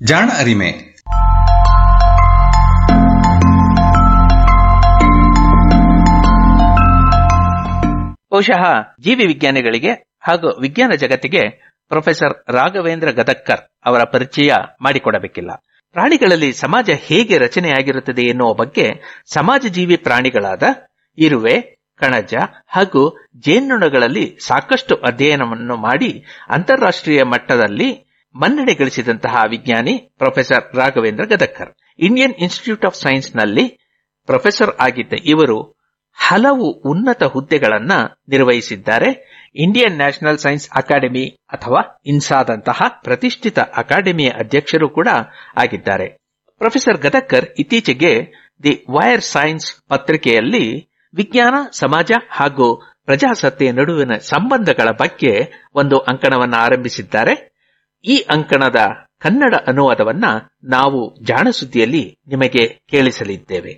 ಜಾಣ ಅರಿಮೆ ಬಹುಶಃ ಜೀವಿ ವಿಜ್ಞಾನಿಗಳಿಗೆ ಹಾಗೂ ವಿಜ್ಞಾನ ಜಗತ್ತಿಗೆ ಪ್ರೊಫೆಸರ್ ರಾಘವೇಂದ್ರ ಗದಕ್ಕರ್ ಅವರ ಪರಿಚಯ ಮಾಡಿಕೊಡಬೇಕಿಲ್ಲ ಪ್ರಾಣಿಗಳಲ್ಲಿ ಸಮಾಜ ಹೇಗೆ ರಚನೆಯಾಗಿರುತ್ತದೆ ಎನ್ನುವ ಬಗ್ಗೆ ಸಮಾಜ ಜೀವಿ ಪ್ರಾಣಿಗಳಾದ ಇರುವೆ ಕಣಜ ಹಾಗೂ ಜೇನುನೊಣಗಳಲ್ಲಿ ಸಾಕಷ್ಟು ಅಧ್ಯಯನವನ್ನು ಮಾಡಿ ಅಂತಾರಾಷ್ಟ್ರೀಯ ಮಟ್ಟದಲ್ಲಿ ಮನ್ನಣೆ ಗಳಿಸಿದಂತಹ ವಿಜ್ಞಾನಿ professor Raghavendra Gadagkar Indian Institute of Science ನಲ್ಲಿ ಪ್ರೊಫೆಸರ್ ಆಗಿದ್ದ ಇವರು ಹಲವು ಉನ್ನತ ಹುದ್ದೆಗಳನ್ನ ನಿರ್ವಹಿಸಿದ್ದಾರೆ ಇಂಡಿಯನ್ ನ್ಯಾಷನಲ್ ಸೈನ್ಸ್ ಅಕಾಡೆಮಿ ಅಥವಾ ಇನ್ಸಾದಂತಹ ಪ್ರತಿಷ್ಠಿತ ಅಕಾಡೆಮಿಯ ಅಧ್ಯಕ್ಷರು ಕೂಡ ಆಗಿದ್ದಾರೆ ಪ್ರೊಫೆಸರ್ ಗದಕ್ಕರ್ ಇತ್ತೀಚೆಗೆ ದಿ ವೈರ್ ಸೈನ್ಸ್ ಪತ್ರಿಕೆಯಲ್ಲಿ ವಿಜ್ಞಾನ ಸಮಾಜ ಹಾಗೂ ಪ್ರಜಾಸತ್ತೆಯ ನಡುವಿನ ಸಂಬಂಧಗಳ ಬಗ್ಗೆ ಒಂದು ಅಂಕಣವನ್ನು ಆರಂಭಿಸಿದ್ದಾರೆ ಈ ಅಂಕಣದ ಕನ್ನಡ ಅನುವಾದವನ್ನ ನಾವು ಜಾಣಸುದ್ದಿಯಲ್ಲಿ ನಿಮಗೆ ಕೇಳಿಸಲಿದ್ದೇವೆ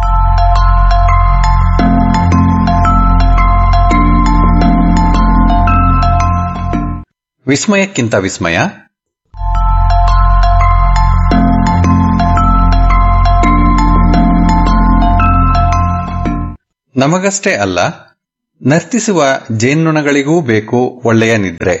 ವಿಸ್ಮಯಕ್ಕಿಂತ ವಿಸ್ಮಯ ನಮಗಷ್ಟೇ ಅಲ್ಲ ನರ್ತಿಸುವ ಜೇನ್ನೊಣಗಳಿಗೂ ಬೇಕು ಒಳ್ಳೆಯ ನಿದ್ರೆ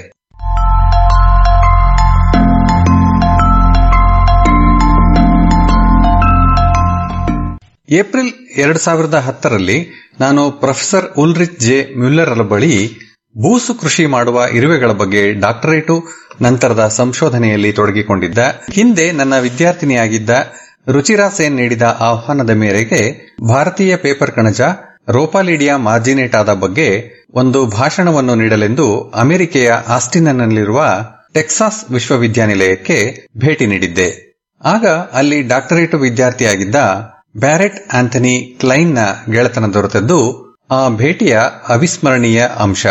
ಏಪ್ರಿಲ್ ಎರಡು ಸಾವಿರದ ಹತ್ತರಲ್ಲಿ ನಾನು ಪ್ರೊಫೆಸರ್ ಉಲ್ರಿಚ್ ಜೆ ಮ್ಯುಲ್ಲರ್ ಬಳಿ ಬೂಸು ಕೃಷಿ ಮಾಡುವ ಇರುವೆಗಳ ಬಗ್ಗೆ ಡಾಕ್ಟರೇಟು ನಂತರದ ಸಂಶೋಧನೆಯಲ್ಲಿ ತೊಡಗಿಕೊಂಡಿದ್ದ ಹಿಂದೆ ನನ್ನ ವಿದ್ಯಾರ್ಥಿನಿಯಾಗಿದ್ದ ರುಚಿರಾ ಸೇನ್ ನೀಡಿದ ಆಹ್ವಾನದ ಮೇರೆಗೆ ಭಾರತೀಯ ಪೇಪರ್ ಕಣಜ ರೋಪಾಲಿಡಿಯಾ ಮಾರ್ಜಿನೇಟಾದ ಬಗ್ಗೆ ಒಂದು ಭಾಷಣವನ್ನು ನೀಡಲೆಂದು ಅಮೆರಿಕೆಯ ಆಸ್ಟಿನ್ನಲ್ಲಿರುವ ಟೆಕ್ಸಾಸ್ ವಿಶ್ವವಿದ್ಯಾನಿಲಯಕ್ಕೆ ಭೇಟಿ ನೀಡಿದ್ದೆ ಆಗ ಅಲ್ಲಿ ಡಾಕ್ಟರೇಟು ವಿದ್ಯಾರ್ಥಿಯಾಗಿದ್ದ ಬ್ಯಾರೆಟ್ ಆಂಥನಿ ಕ್ಲೈನ್ನ ಗೆಳೆತನ ದೊರೆತದ್ದು ಆ ಭೇಟಿಯ ಅವಿಸ್ಮರಣೀಯ ಅಂಶ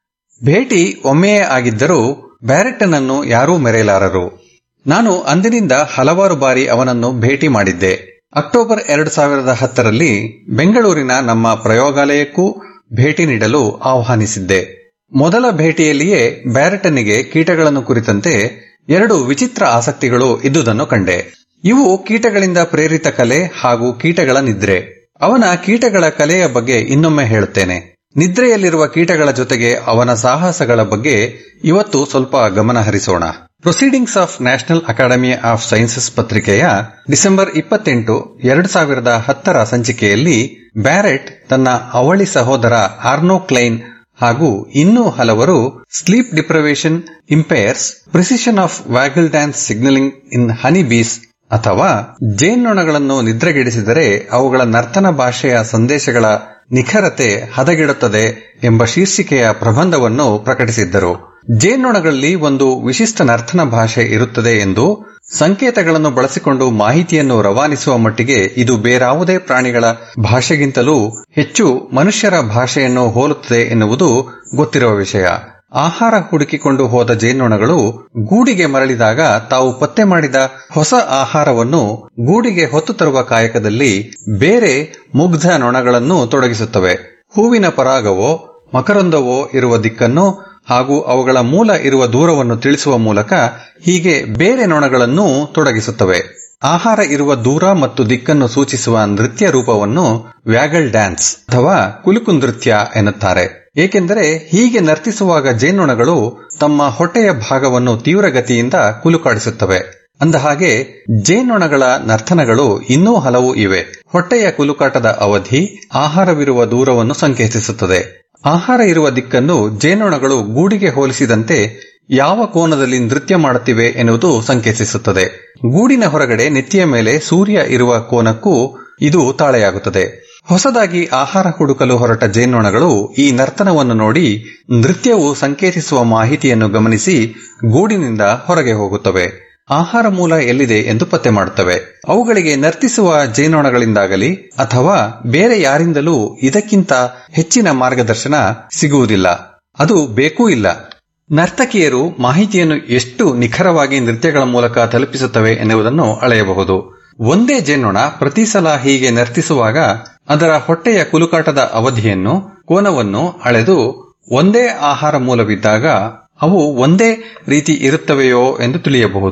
ಭೇಟಿ ಒಮ್ಮೆಯೇ ಆಗಿದ್ದರೂ ಬ್ಯಾರೆಟ್ಟನನ್ನು ಯಾರೂ ಮೆರೆಯಲಾರರು ನಾನು ಅಂದಿನಿಂದ ಹಲವಾರು ಬಾರಿ ಅವನನ್ನು ಭೇಟಿ ಮಾಡಿದ್ದೆ ಅಕ್ಟೋಬರ್ ಎರಡು ಸಾವಿರದ ಹತ್ತರಲ್ಲಿ ಬೆಂಗಳೂರಿನ ನಮ್ಮ ಪ್ರಯೋಗಾಲಯಕ್ಕೂ ಭೇಟಿ ನೀಡಲು ಆಹ್ವಾನಿಸಿದ್ದೆ ಮೊದಲ ಭೇಟಿಯಲ್ಲಿಯೇ ಬ್ಯಾರೆಟನಿಗೆ ಕೀಟಗಳನ್ನು ಕುರಿತಂತೆ ಎರಡು ವಿಚಿತ್ರ ಆಸಕ್ತಿಗಳು ಇದ್ದುದನ್ನು ಕಂಡೆ ಇವು ಕೀಟಗಳಿಂದ ಪ್ರೇರಿತ ಕಲೆ ಹಾಗೂ ಕೀಟಗಳ ನಿದ್ರೆ ಅವನ ಕೀಟಗಳ ಕಲೆಯ ಬಗ್ಗೆ ಇನ್ನೊಮ್ಮೆ ಹೇಳುತ್ತೇನೆ ನಿದ್ರೆಯಲ್ಲಿರುವ ಕೀಟಗಳ ಜೊತೆಗೆ ಅವನ ಸಾಹಸಗಳ ಬಗ್ಗೆ ಇವತ್ತು ಸ್ವಲ್ಪ ಗಮನ ಹರಿಸೋಣ proceedings of National Academy of Sciences ಪತ್ರಿಕೆಯ ಡಿಸೆಂಬರ್ ಇಪ್ಪತ್ತೆಂಟು ಎರಡು ಸಾವಿರದ ಹತ್ತರ ಸಂಚಿಕೆಯಲ್ಲಿ ಬ್ಯಾರೆಟ್ ತನ್ನ ಅವಳಿ ಸಹೋದರ ಆರ್ನೋ ಕ್ಲೈನ್ ಹಾಗೂ ಇನ್ನೂ ಹಲವರು sleep deprivation impairs precision of waggle dance signalling in honey bees ಅಥವಾ ಜೇನ್ನೊಣಗಳನ್ನು ನಿದ್ರೆಗೆಡಿಸಿದರೆ ಅವುಗಳ ನರ್ತನ ಭಾಷೆಯ ಸಂದೇಶಗಳ ನಿಖರತೆ ಹದಗೆಡುತ್ತದೆ ಎಂಬ ಶೀರ್ಷಿಕೆಯ ಪ್ರಬಂಧವನ್ನು ಪ್ರಕಟಿಸಿದ್ದರು ಜೇನ್ನೊಣಗಳಲ್ಲಿ ಒಂದು ವಿಶಿಷ್ಟ ನರ್ತನ ಭಾಷೆ ಇರುತ್ತದೆ ಎಂದು ಸಂಕೇತಗಳನ್ನು ಬಳಸಿಕೊಂಡು ಮಾಹಿತಿಯನ್ನು ರವಾನಿಸುವ ಮಟ್ಟಿಗೆ ಇದು ಬೇರಾವುದೇ ಪ್ರಾಣಿಗಳ ಭಾಷೆಗಿಂತಲೂ ಹೆಚ್ಚು ಮನುಷ್ಯರ ಭಾಷೆಯನ್ನು ಹೋಲುತ್ತದೆ ಎನ್ನುವುದು ಗೊತ್ತಿರುವ ವಿಷಯ ಆಹಾರ ಹುಡುಕಿಕೊಂಡು ಹೋದ ಜೇನ್ನೊಣಗಳು ಗೂಡಿಗೆ ಮರಳಿದಾಗ ತಾವು ಪತ್ತೆ ಮಾಡಿದ ಹೊಸ ಆಹಾರವನ್ನು ಗೂಡಿಗೆ ಹೊತ್ತು ತರುವ ಕಾಯಕದಲ್ಲಿ ಬೇರೆ ಮುಗ್ಧ ನೊಣಗಳನ್ನು ತೊಡಗಿಸುತ್ತವೆ ಹೂವಿನ ಪರಾಗವೋ ಮಕರಂದವೋ ಇರುವ ದಿಕ್ಕನ್ನು ಹಾಗೂ ಅವುಗಳ ಮೂಲ ಇರುವ ದೂರವನ್ನು ತಿಳಿಸುವ ಮೂಲಕ ಹೀಗೆ ಬೇರೆ ನೊಣಗಳನ್ನು ತೊಡಗಿಸುತ್ತವೆ ಆಹಾರ ಇರುವ ದೂರ ಮತ್ತು ದಿಕ್ಕನ್ನು ಸೂಚಿಸುವ ನೃತ್ಯ ರೂಪವನ್ನು ವ್ಯಾಗಲ್ ಡ್ಯಾನ್ಸ್ ಅಥವಾ ಕುಲುಕು ನೃತ್ಯ ಎನ್ನುತ್ತಾರೆ ಏಕೆಂದರೆ ಹೀಗೆ ನರ್ತಿಸುವಾಗ ಜೇನ್ನೊಣಗಳು ತಮ್ಮ ಹೊಟ್ಟೆಯ ಭಾಗವನ್ನು ತೀವ್ರಗತಿಯಿಂದ ಕುಲುಕಾಡಿಸುತ್ತವೆ ಅಂದಹಾಗೆ ಜೇನ್ನೊಣಗಳ ನರ್ತನಗಳು ಇನ್ನೂ ಹಲವು ಇವೆ ಹೊಟ್ಟೆಯ ಕುಲುಕಾಟದ ಅವಧಿ ಆಹಾರವಿರುವ ದೂರವನ್ನು ಸಂಕೇತಿಸುತ್ತದೆ ಆಹಾರ ಇರುವ ದಿಕ್ಕನ್ನು ಜೇನ್ನೊಣಗಳು ಗೂಡಿಗೆ ಹೋಲಿಸಿದಂತೆ ಯಾವ ಕೋನದಲ್ಲಿ ನೃತ್ಯ ಮಾಡುತ್ತಿವೆ ಎನ್ನುವುದು ಸಂಕೇತಿಸುತ್ತದೆ ಗೂಡಿನ ಹೊರಗಡೆ ನೆತ್ತಿಯ ಮೇಲೆ ಸೂರ್ಯ ಇರುವ ಕೋನಕ್ಕೂ ಇದು ತಾಳೆಯಾಗುತ್ತದೆ ಹೊಸದಾಗಿ ಆಹಾರ ಹುಡುಕಲು ಹೊರಟ ಜೇನ್ನೊಣಗಳು ಈ ನರ್ತನವನ್ನು ನೋಡಿ ನೃತ್ಯವು ಸಂಕೇತಿಸುವ ಮಾಹಿತಿಯನ್ನು ಗಮನಿಸಿ ಗೂಡಿನಿಂದ ಹೊರಗೆ ಹೋಗುತ್ತವೆ ಆಹಾರ ಮೂಲ ಎಲ್ಲಿದೆ ಎಂದು ಪತ್ತೆ ಮಾಡುತ್ತವೆ ಅವುಗಳಿಗೆ ನರ್ತಿಸುವ ಜೇನೊಣಗಳಿಂದಾಗಲಿ ಅಥವಾ ಬೇರೆ ಯಾರಿಂದಲೂ ಇದಕ್ಕಿಂತ ಹೆಚ್ಚಿನ ಮಾರ್ಗದರ್ಶನ ಸಿಗುವುದಿಲ್ಲ ಅದು ಬೇಕೂ ಇಲ್ಲ ನರ್ತಕಿಯರು ಮಾಹಿತಿಯನ್ನು ಎಷ್ಟು ನಿಖರವಾಗಿ ನೃತ್ಯಗಳ ಮೂಲಕ ತಲುಪಿಸುತ್ತವೆ ಎನ್ನುವುದನ್ನು ಅಳೆಯಬಹುದು ಒಂದೇ ಜೇನ್ನೊಣ ಪ್ರತಿ ಸಲ ಹೀಗೆ ನರ್ತಿಸುವಾಗ ಅದರ ಹೊಟ್ಟೆಯ ಕುಲುಕಾಟದ ಅವಧಿಯನ್ನು ಕೋನವನ್ನು ಅಳೆದು ಒಂದೇ ಆಹಾರ ಮೂಲವಿದ್ದಾಗ ಅವು ಒಂದೇ ರೀತಿ ಇರುತ್ತವೆಯೋ ಎಂದು ತಿಳಿಯಬಹುದು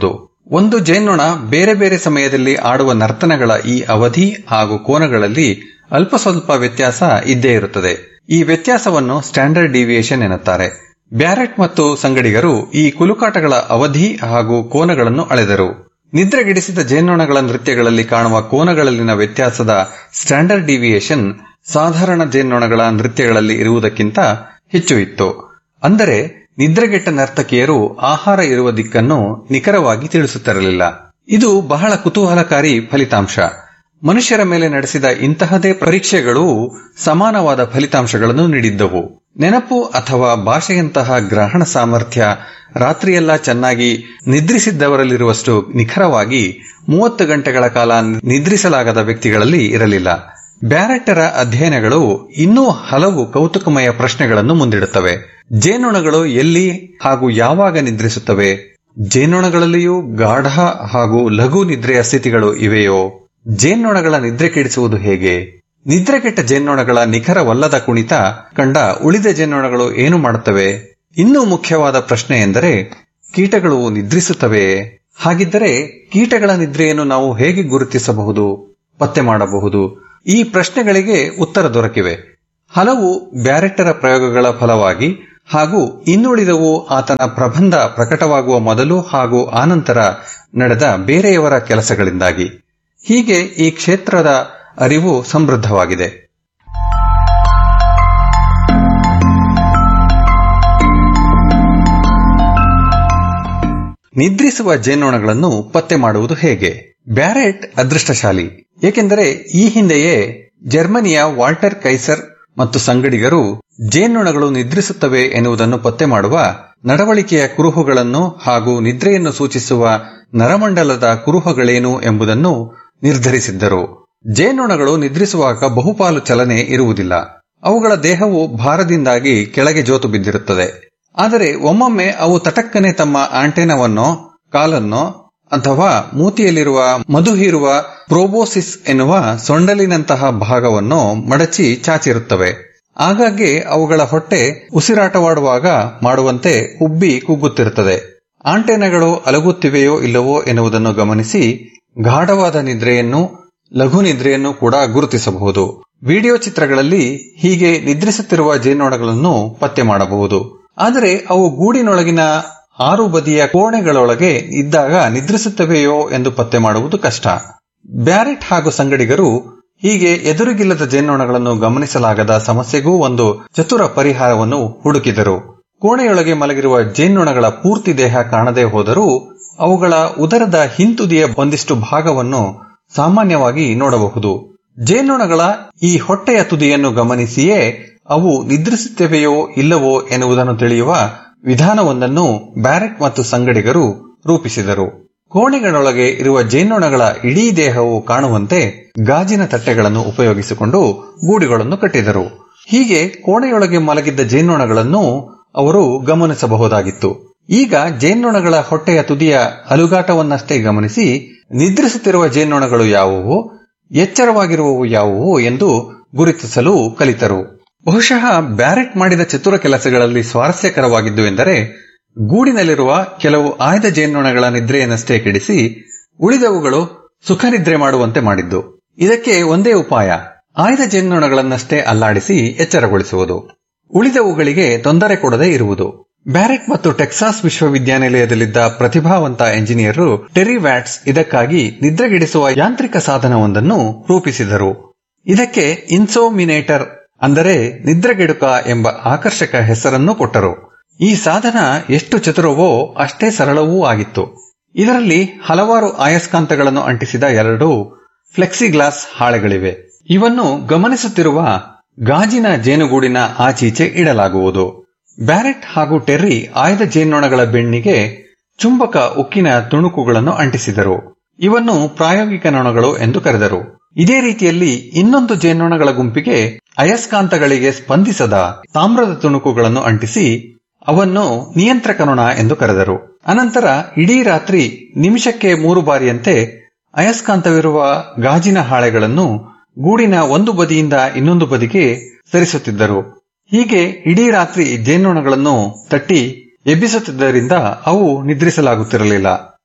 ಒಂದು ಜೇನ್ನೊಣ ಬೇರೆ ಬೇರೆ ಸಮಯದಲ್ಲಿ ಆಡುವ ನರ್ತನಗಳ ಈ ಅವಧಿ ಹಾಗೂ ಕೋನಗಳಲ್ಲಿ ಅಲ್ಪ ಸ್ವಲ್ಪ ವ್ಯತ್ಯಾಸ ಇದ್ದೇ ಇರುತ್ತದೆ ಈ ವ್ಯತ್ಯಾಸವನ್ನು ಸ್ಟ್ಯಾಂಡರ್ಡ್ ಡಿವಿಯೇಷನ್ ಎನ್ನುತ್ತಾರೆ ಬ್ಯಾರೆಟ್ ಮತ್ತು ಸಂಗಡಿಗರು ಈ ಕುಲುಕಾಟಗಳ ಅವಧಿ ಹಾಗೂ ಕೋನಗಳನ್ನು ಅಳೆದರು ನಿದ್ರೆಗೆಡಿಸಿದ ಜೇನ್ನೊಣಗಳ ನೃತ್ಯಗಳಲ್ಲಿ ಕಾಣುವ ಕೋನಗಳಲ್ಲಿನ ವ್ಯತ್ಯಾಸದ ಸ್ಟ್ಯಾಂಡರ್ಡ್ ಡಿವಿಯೇಷನ್ ಸಾಧಾರಣ ಜೇನ್ನೊಣಗಳ ನೃತ್ಯಗಳಲ್ಲಿ ಇರುವುದಕ್ಕಿಂತ ಹೆಚ್ಚು ಇತ್ತು ಅಂದರೆ ನಿದ್ರೆಗೆಟ್ಟ ನರ್ತಕಿಯರು ಆಹಾರ ಇರುವ ದಿಕ್ಕನ್ನು ನಿಖರವಾಗಿ ತಿಳಿಸುತ್ತಿರಲಿಲ್ಲ ಇದು ಬಹಳ ಕುತೂಹಲಕಾರಿ ಫಲಿತಾಂಶ ಮನುಷ್ಯರ ಮೇಲೆ ನಡೆಸಿದ ಇಂತಹದೇ ಪರೀಕ್ಷೆಗಳು ಸಮಾನವಾದ ಫಲಿತಾಂಶಗಳನ್ನು ನೀಡಿದ್ದವು ನೆನಪು ಅಥವಾ ಭಾಷೆಯಂತಹ ಗ್ರಹಣ ಸಾಮರ್ಥ್ಯ ರಾತ್ರಿಯೆಲ್ಲ ಚೆನ್ನಾಗಿ ನಿದ್ರಿಸಿದ್ದವರಲ್ಲಿರುವಷ್ಟು ನಿಖರವಾಗಿ ಮೂವತ್ತು ಗಂಟೆಗಳ ಕಾಲ ನಿದ್ರಿಸಲಾಗದ ವ್ಯಕ್ತಿಗಳಲ್ಲಿ ಇರಲಿಲ್ಲ ಬ್ಯಾರೆಟ್ಟರ ಅಧ್ಯಯನಗಳು ಇನ್ನೂ ಹಲವು ಕೌತುಕಮಯ ಪ್ರಶ್ನೆಗಳನ್ನು ಮುಂದಿಡುತ್ತವೆ ಜೇನುಣಗಳು ಎಲ್ಲಿ ಹಾಗೂ ಯಾವಾಗ ನಿದ್ರಿಸುತ್ತವೆ ಜೇನುಣಗಳಲ್ಲಿಯೂ ಗಾಢ ಹಾಗೂ ಲಘು ನಿದ್ರೆಯ ಸ್ಥಿತಿಗಳು ಇವೆಯೋ ಜೇನ್ನೊಣಗಳ ನಿದ್ರೆ ಕೆಡಿಸುವುದು ಹೇಗೆ ನಿದ್ರೆಗೆಟ್ಟ ಜೇನ್ನೊಣಗಳ ನಿಖರವಲ್ಲದ ಕುಣಿತ ಕಂಡ ಉಳಿದ ಜೇನ್ನೊಣಗಳು ಏನು ಮಾಡುತ್ತವೆ ಇನ್ನೂ ಮುಖ್ಯವಾದ ಪ್ರಶ್ನೆ ಎಂದರೆ ಕೀಟಗಳು ನಿದ್ರಿಸುತ್ತವೆಯೇ ಹಾಗಿದ್ದರೆ ಕೀಟಗಳ ನಿದ್ರೆಯನ್ನು ನಾವು ಹೇಗೆ ಗುರುತಿಸಬಹುದು ಪತ್ತೆ ಮಾಡಬಹುದು ಈ ಪ್ರಶ್ನೆಗಳಿಗೆ ಉತ್ತರ ದೊರಕಿವೆ ಹಲವು ಬ್ಯಾರೆಟ್ಟರ ಪ್ರಯೋಗಗಳ ಫಲವಾಗಿ ಹಾಗೂ ಇನ್ನುಳಿದವು ಆತನ ಪ್ರಬಂಧ ಪ್ರಕಟವಾಗುವ ಮೊದಲು ಹಾಗೂ ಆನಂತರ ನಡೆದ ಬೇರೆಯವರ ಕೆಲಸಗಳಿಂದಾಗಿ ಹೀಗೆ ಈ ಕ್ಷೇತ್ರದ ಅರಿವು ಸಮೃದ್ಧವಾಗಿದೆ ನಿದ್ರಿಸುವ ಜೇನ್ನೊಣಗಳನ್ನು ಪತ್ತೆ ಮಾಡುವುದು ಹೇಗೆ ಬ್ಯಾರೆಟ್ ಅದೃಷ್ಟಶಾಲಿ ಏಕೆಂದರೆ ಈ ಹಿಂದೆಯೇ ಜರ್ಮನಿಯ ವಾಲ್ಟರ್ ಕೈಸರ್ ಮತ್ತು ಸಂಗಡಿಗರು ಜೇನ್ನೊಣಗಳು ನಿದ್ರಿಸುತ್ತವೆ ಎನ್ನುವುದನ್ನು ಪತ್ತೆ ಮಾಡುವ ನಡವಳಿಕೆಯ ಕುರುಹುಗಳನ್ನು ಹಾಗೂ ನಿದ್ರೆಯನ್ನು ಸೂಚಿಸುವ ನರಮಂಡಲದ ಕುರುಹುಗಳೇನು ಎಂಬುದನ್ನು ನಿರ್ಧರಿಸಿದ್ದರು ಜೇನ್ನೊಣಗಳು ನಿದ್ರಿಸುವಾಗ ಬಹುಪಾಲು ಚಲನೆ ಇರುವುದಿಲ್ಲ ಅವುಗಳ ದೇಹವು ಭಾರದಿಂದಾಗಿ ಕೆಳಗೆ ಜೋತು ಬಿದ್ದಿರುತ್ತದೆ ಆದರೆ ಒಮ್ಮೊಮ್ಮೆ ಅವು ತಟಕ್ಕನೆ ತಮ್ಮ ಆಂಟೆನವನ್ನೋ ಕಾಲನ್ನೋ ಅಥವಾ ಮೂತಿಯಲ್ಲಿರುವ ಮಧು ಹೀರುವ ಪ್ರೋಬೋಸಿಸ್ ಎನ್ನುವ ಸೊಂಡಲಿನಂತಹ ಭಾಗವನ್ನು ಮಡಚಿ ಚಾಚಿರುತ್ತವೆ ಆಗಾಗ್ಗೆ ಅವುಗಳ ಹೊಟ್ಟೆ ಉಸಿರಾಟವಾಡುವಾಗ ಮಾಡುವಂತೆ ಉಬ್ಬಿ ಕುಗ್ಗುತ್ತಿರುತ್ತದೆ ಆಂಟೆನಗಳು ಅಲಗುತ್ತಿವೆಯೋ ಇಲ್ಲವೋ ಎನ್ನುವುದನ್ನು ಗಮನಿಸಿ ಗಾಢವಾದ ನಿದ್ರೆಯನ್ನು ಲಘು ನಿದ್ರೆಯನ್ನು ಕೂಡ ಗುರುತಿಸಬಹುದು ವಿಡಿಯೋ ಚಿತ್ರಗಳಲ್ಲಿ ಹೀಗೆ ನಿದ್ರಿಸುತ್ತಿರುವ ಜೇನ್ನೊಣಗಳನ್ನು ಪತ್ತೆ ಮಾಡಬಹುದು ಆದರೆ ಅವು ಗೂಡಿನೊಳಗಿನ ಆರು ಬದಿಯ ಕೋಣೆಗಳೊಳಗೆ ಇದ್ದಾಗ ನಿದ್ರಿಸುತ್ತವೆಯೋ ಎಂದು ಪತ್ತೆ ಮಾಡುವುದು ಕಷ್ಟ ಬ್ಯಾರೆಟ್ ಹಾಗೂ ಸಂಗಡಿಗರು ಹೀಗೆ ಎದುರುಗಿಲ್ಲದ ಜೇನ್ನೊಣಗಳನ್ನು ಗಮನಿಸಲಾಗದ ಸಮಸ್ಯೆಗೂ ಒಂದು ಚತುರ ಪರಿಹಾರವನ್ನು ಹುಡುಕಿದರು ಕೋಣೆಯೊಳಗೆ ಮಲಗಿರುವ ಜೇನ್ನೊಣಗಳ ಪೂರ್ತಿ ದೇಹ ಕಾಣದೇ ಹೋದರೂ ಅವುಗಳ ಉದರದ ಹಿಂತುದಿಯ ಒಂದಿಷ್ಟು ಭಾಗವನ್ನು ಸಾಮಾನ್ಯವಾಗಿ ನೋಡಬಹುದು ಜೇನ್ನೊಣಗಳ ಈ ಹೊಟ್ಟೆಯ ತುದಿಯನ್ನು ಗಮನಿಸಿಯೇ ಅವು ನಿದ್ರಿಸುತ್ತವೆಯೋ ಇಲ್ಲವೋ ಎನ್ನುವುದನ್ನು ತಿಳಿಯುವ ವಿಧಾನವೊಂದನ್ನು ಬ್ಯಾರೆಟ್ ಮತ್ತು ಸಂಗಡಿಗರು ರೂಪಿಸಿದರು ಕೋಣೆಗಳೊಳಗೆ ಇರುವ ಜೇನ್ನೊಣಗಳ ಇಡೀ ದೇಹವು ಕಾಣುವಂತೆ ಗಾಜಿನ ತಟ್ಟೆಗಳನ್ನು ಉಪಯೋಗಿಸಿಕೊಂಡು ಗೂಡುಗಳನ್ನು ಕಟ್ಟಿದರು ಹೀಗೆ ಕೋಣೆಯೊಳಗೆ ಮಲಗಿದ್ದ ಜೇನ್ನೊಣಗಳನ್ನು ಅವರು ಗಮನಿಸಬಹುದಾಗಿತ್ತು ಈಗ ಜೇನ್ನೊಣಗಳ ಹೊಟ್ಟೆಯ ತುದಿಯ ಅಲುಗಾಟವನ್ನಷ್ಟೇ ಗಮನಿಸಿ ನಿದ್ರಿಸುತ್ತಿರುವ ಜೇನ್ನೊಣಗಳು ಯಾವುವು ಎಚ್ಚರವಾಗಿರುವವು ಯಾವುವು ಎಂದು ಗುರುತಿಸಲು ಕಲಿತರು ಬಹುಶಃ ಬ್ಯಾರೆಟ್ ಮಾಡಿದ ಚತುರ ಕೆಲಸಗಳಲ್ಲಿ ಸ್ವಾರಸ್ಯಕರವಾಗಿದ್ದು ಎಂದರೆ ಗೂಡಿನಲ್ಲಿರುವ ಕೆಲವು ಆಯ್ದ ಜೇನ್ನೊಣಗಳ ನಿದ್ರೆಯನ್ನಷ್ಟೇ ಕೆಡಿಸಿ ಉಳಿದವುಗಳು ಸುಖ ನಿದ್ರೆ ಮಾಡುವಂತೆ ಮಾಡಿದ್ದು ಇದಕ್ಕೆ ಒಂದೇ ಉಪಾಯ ಆಯ್ದ ಜೇನ್ನೊಣಗಳನ್ನಷ್ಟೇ ಅಲ್ಲಾಡಿಸಿ ಎಚ್ಚರಗೊಳಿಸುವುದು ಉಳಿದವುಗಳಿಗೆ ತೊಂದರೆ ಕೊಡದೇ ಇರುವುದು ಬ್ಯಾರೆಟ್ ಮತ್ತು ಟೆಕ್ಸಾಸ್ ವಿಶ್ವವಿದ್ಯಾನಿಲಯದಲ್ಲಿದ್ದ ಪ್ರತಿಭಾವಂತ ಎಂಜಿನಿಯರ್ ಟೆರಿ ವ್ಯಾಟ್ಸ್ ಇದಕ್ಕಾಗಿ ನಿದ್ರೆಗೆಡಿಸುವ ಯಾಂತ್ರಿಕ ಸಾಧನವೊಂದನ್ನು ರೂಪಿಸಿದರು ಇದಕ್ಕೆ ಇನ್ಸೋಮಿನೇಟರ್ ಅಂದರೆ ನಿದ್ರೆಗೆಡುಕ ಎಂಬ ಆಕರ್ಷಕ ಹೆಸರನ್ನು ಕೊಟ್ಟರು ಈ ಸಾಧನ ಎಷ್ಟು ಚತುರವೋ ಅಷ್ಟೇ ಸರಳವೂ ಆಗಿತ್ತು ಇದರಲ್ಲಿ ಹಲವಾರು ಆಯಸ್ಕಾಂತಗಳನ್ನು ಅಂಟಿಸಿದ ಎರಡು ಫ್ಲೆಕ್ಸಿಗ್ಲಾಸ್ ಹಾಳೆಗಳಿವೆ ಇವನ್ನು ಗಮನಿಸುತ್ತಿರುವ ಗಾಜಿನ ಜೇನುಗೂಡಿನ ಆಚೀಚೆ ಇಡಲಾಗುವುದು ಬ್ಯಾರೆಟ್ ಹಾಗೂ ಟೆರ್ರಿ ಆಯ್ದ ಜೇನ್ನೊಣಗಳ ಬೆಣ್ಣಿಗೆ ಚುಂಬಕ ಉಕ್ಕಿನ ತುಣುಕುಗಳನ್ನು ಅಂಟಿಸಿದರು ಇವನ್ನು ಪ್ರಾಯೋಗಿಕ ನೊಣಗಳು ಎಂದು ಕರೆದರು ಇದೇ ರೀತಿಯಲ್ಲಿ ಇನ್ನೊಂದು ಜೇನ್ನೊಣಗಳ ಗುಂಪಿಗೆ ಅಯಸ್ಕಾಂತಗಳಿಗೆ ಸ್ಪಂದಿಸದ ತಾಮ್ರದ ತುಣುಕುಗಳನ್ನು ಅಂಟಿಸಿ ಅವನ್ನು ನಿಯಂತ್ರಕ ನೊಣ ಎಂದು ಕರೆದರು ಅನಂತರ ಇಡೀ ರಾತ್ರಿ ನಿಮಿಷಕ್ಕೆ ಮೂರು ಬಾರಿಯಂತೆ ಅಯಸ್ಕಾಂತವಿರುವ ಗಾಜಿನ ಹಾಳೆಗಳನ್ನು ಗೂಡಿನ ಒಂದು ಬದಿಯಿಂದ ಇನ್ನೊಂದು ಬದಿಗೆ ಸರಿಸುತ್ತಿದ್ದರು ಹೀಗೆ ಇಡೀ ರಾತ್ರಿ ಜೇನ್ನೊಣಗಳನ್ನು ತಟ್ಟಿ ಎಬ್ಬಿಸುತ್ತಿದ್ದರಿಂದ ಅವು ನಿದ್ರಿಸಲಾಗುತ್ತಿರಲಿಲ್ಲ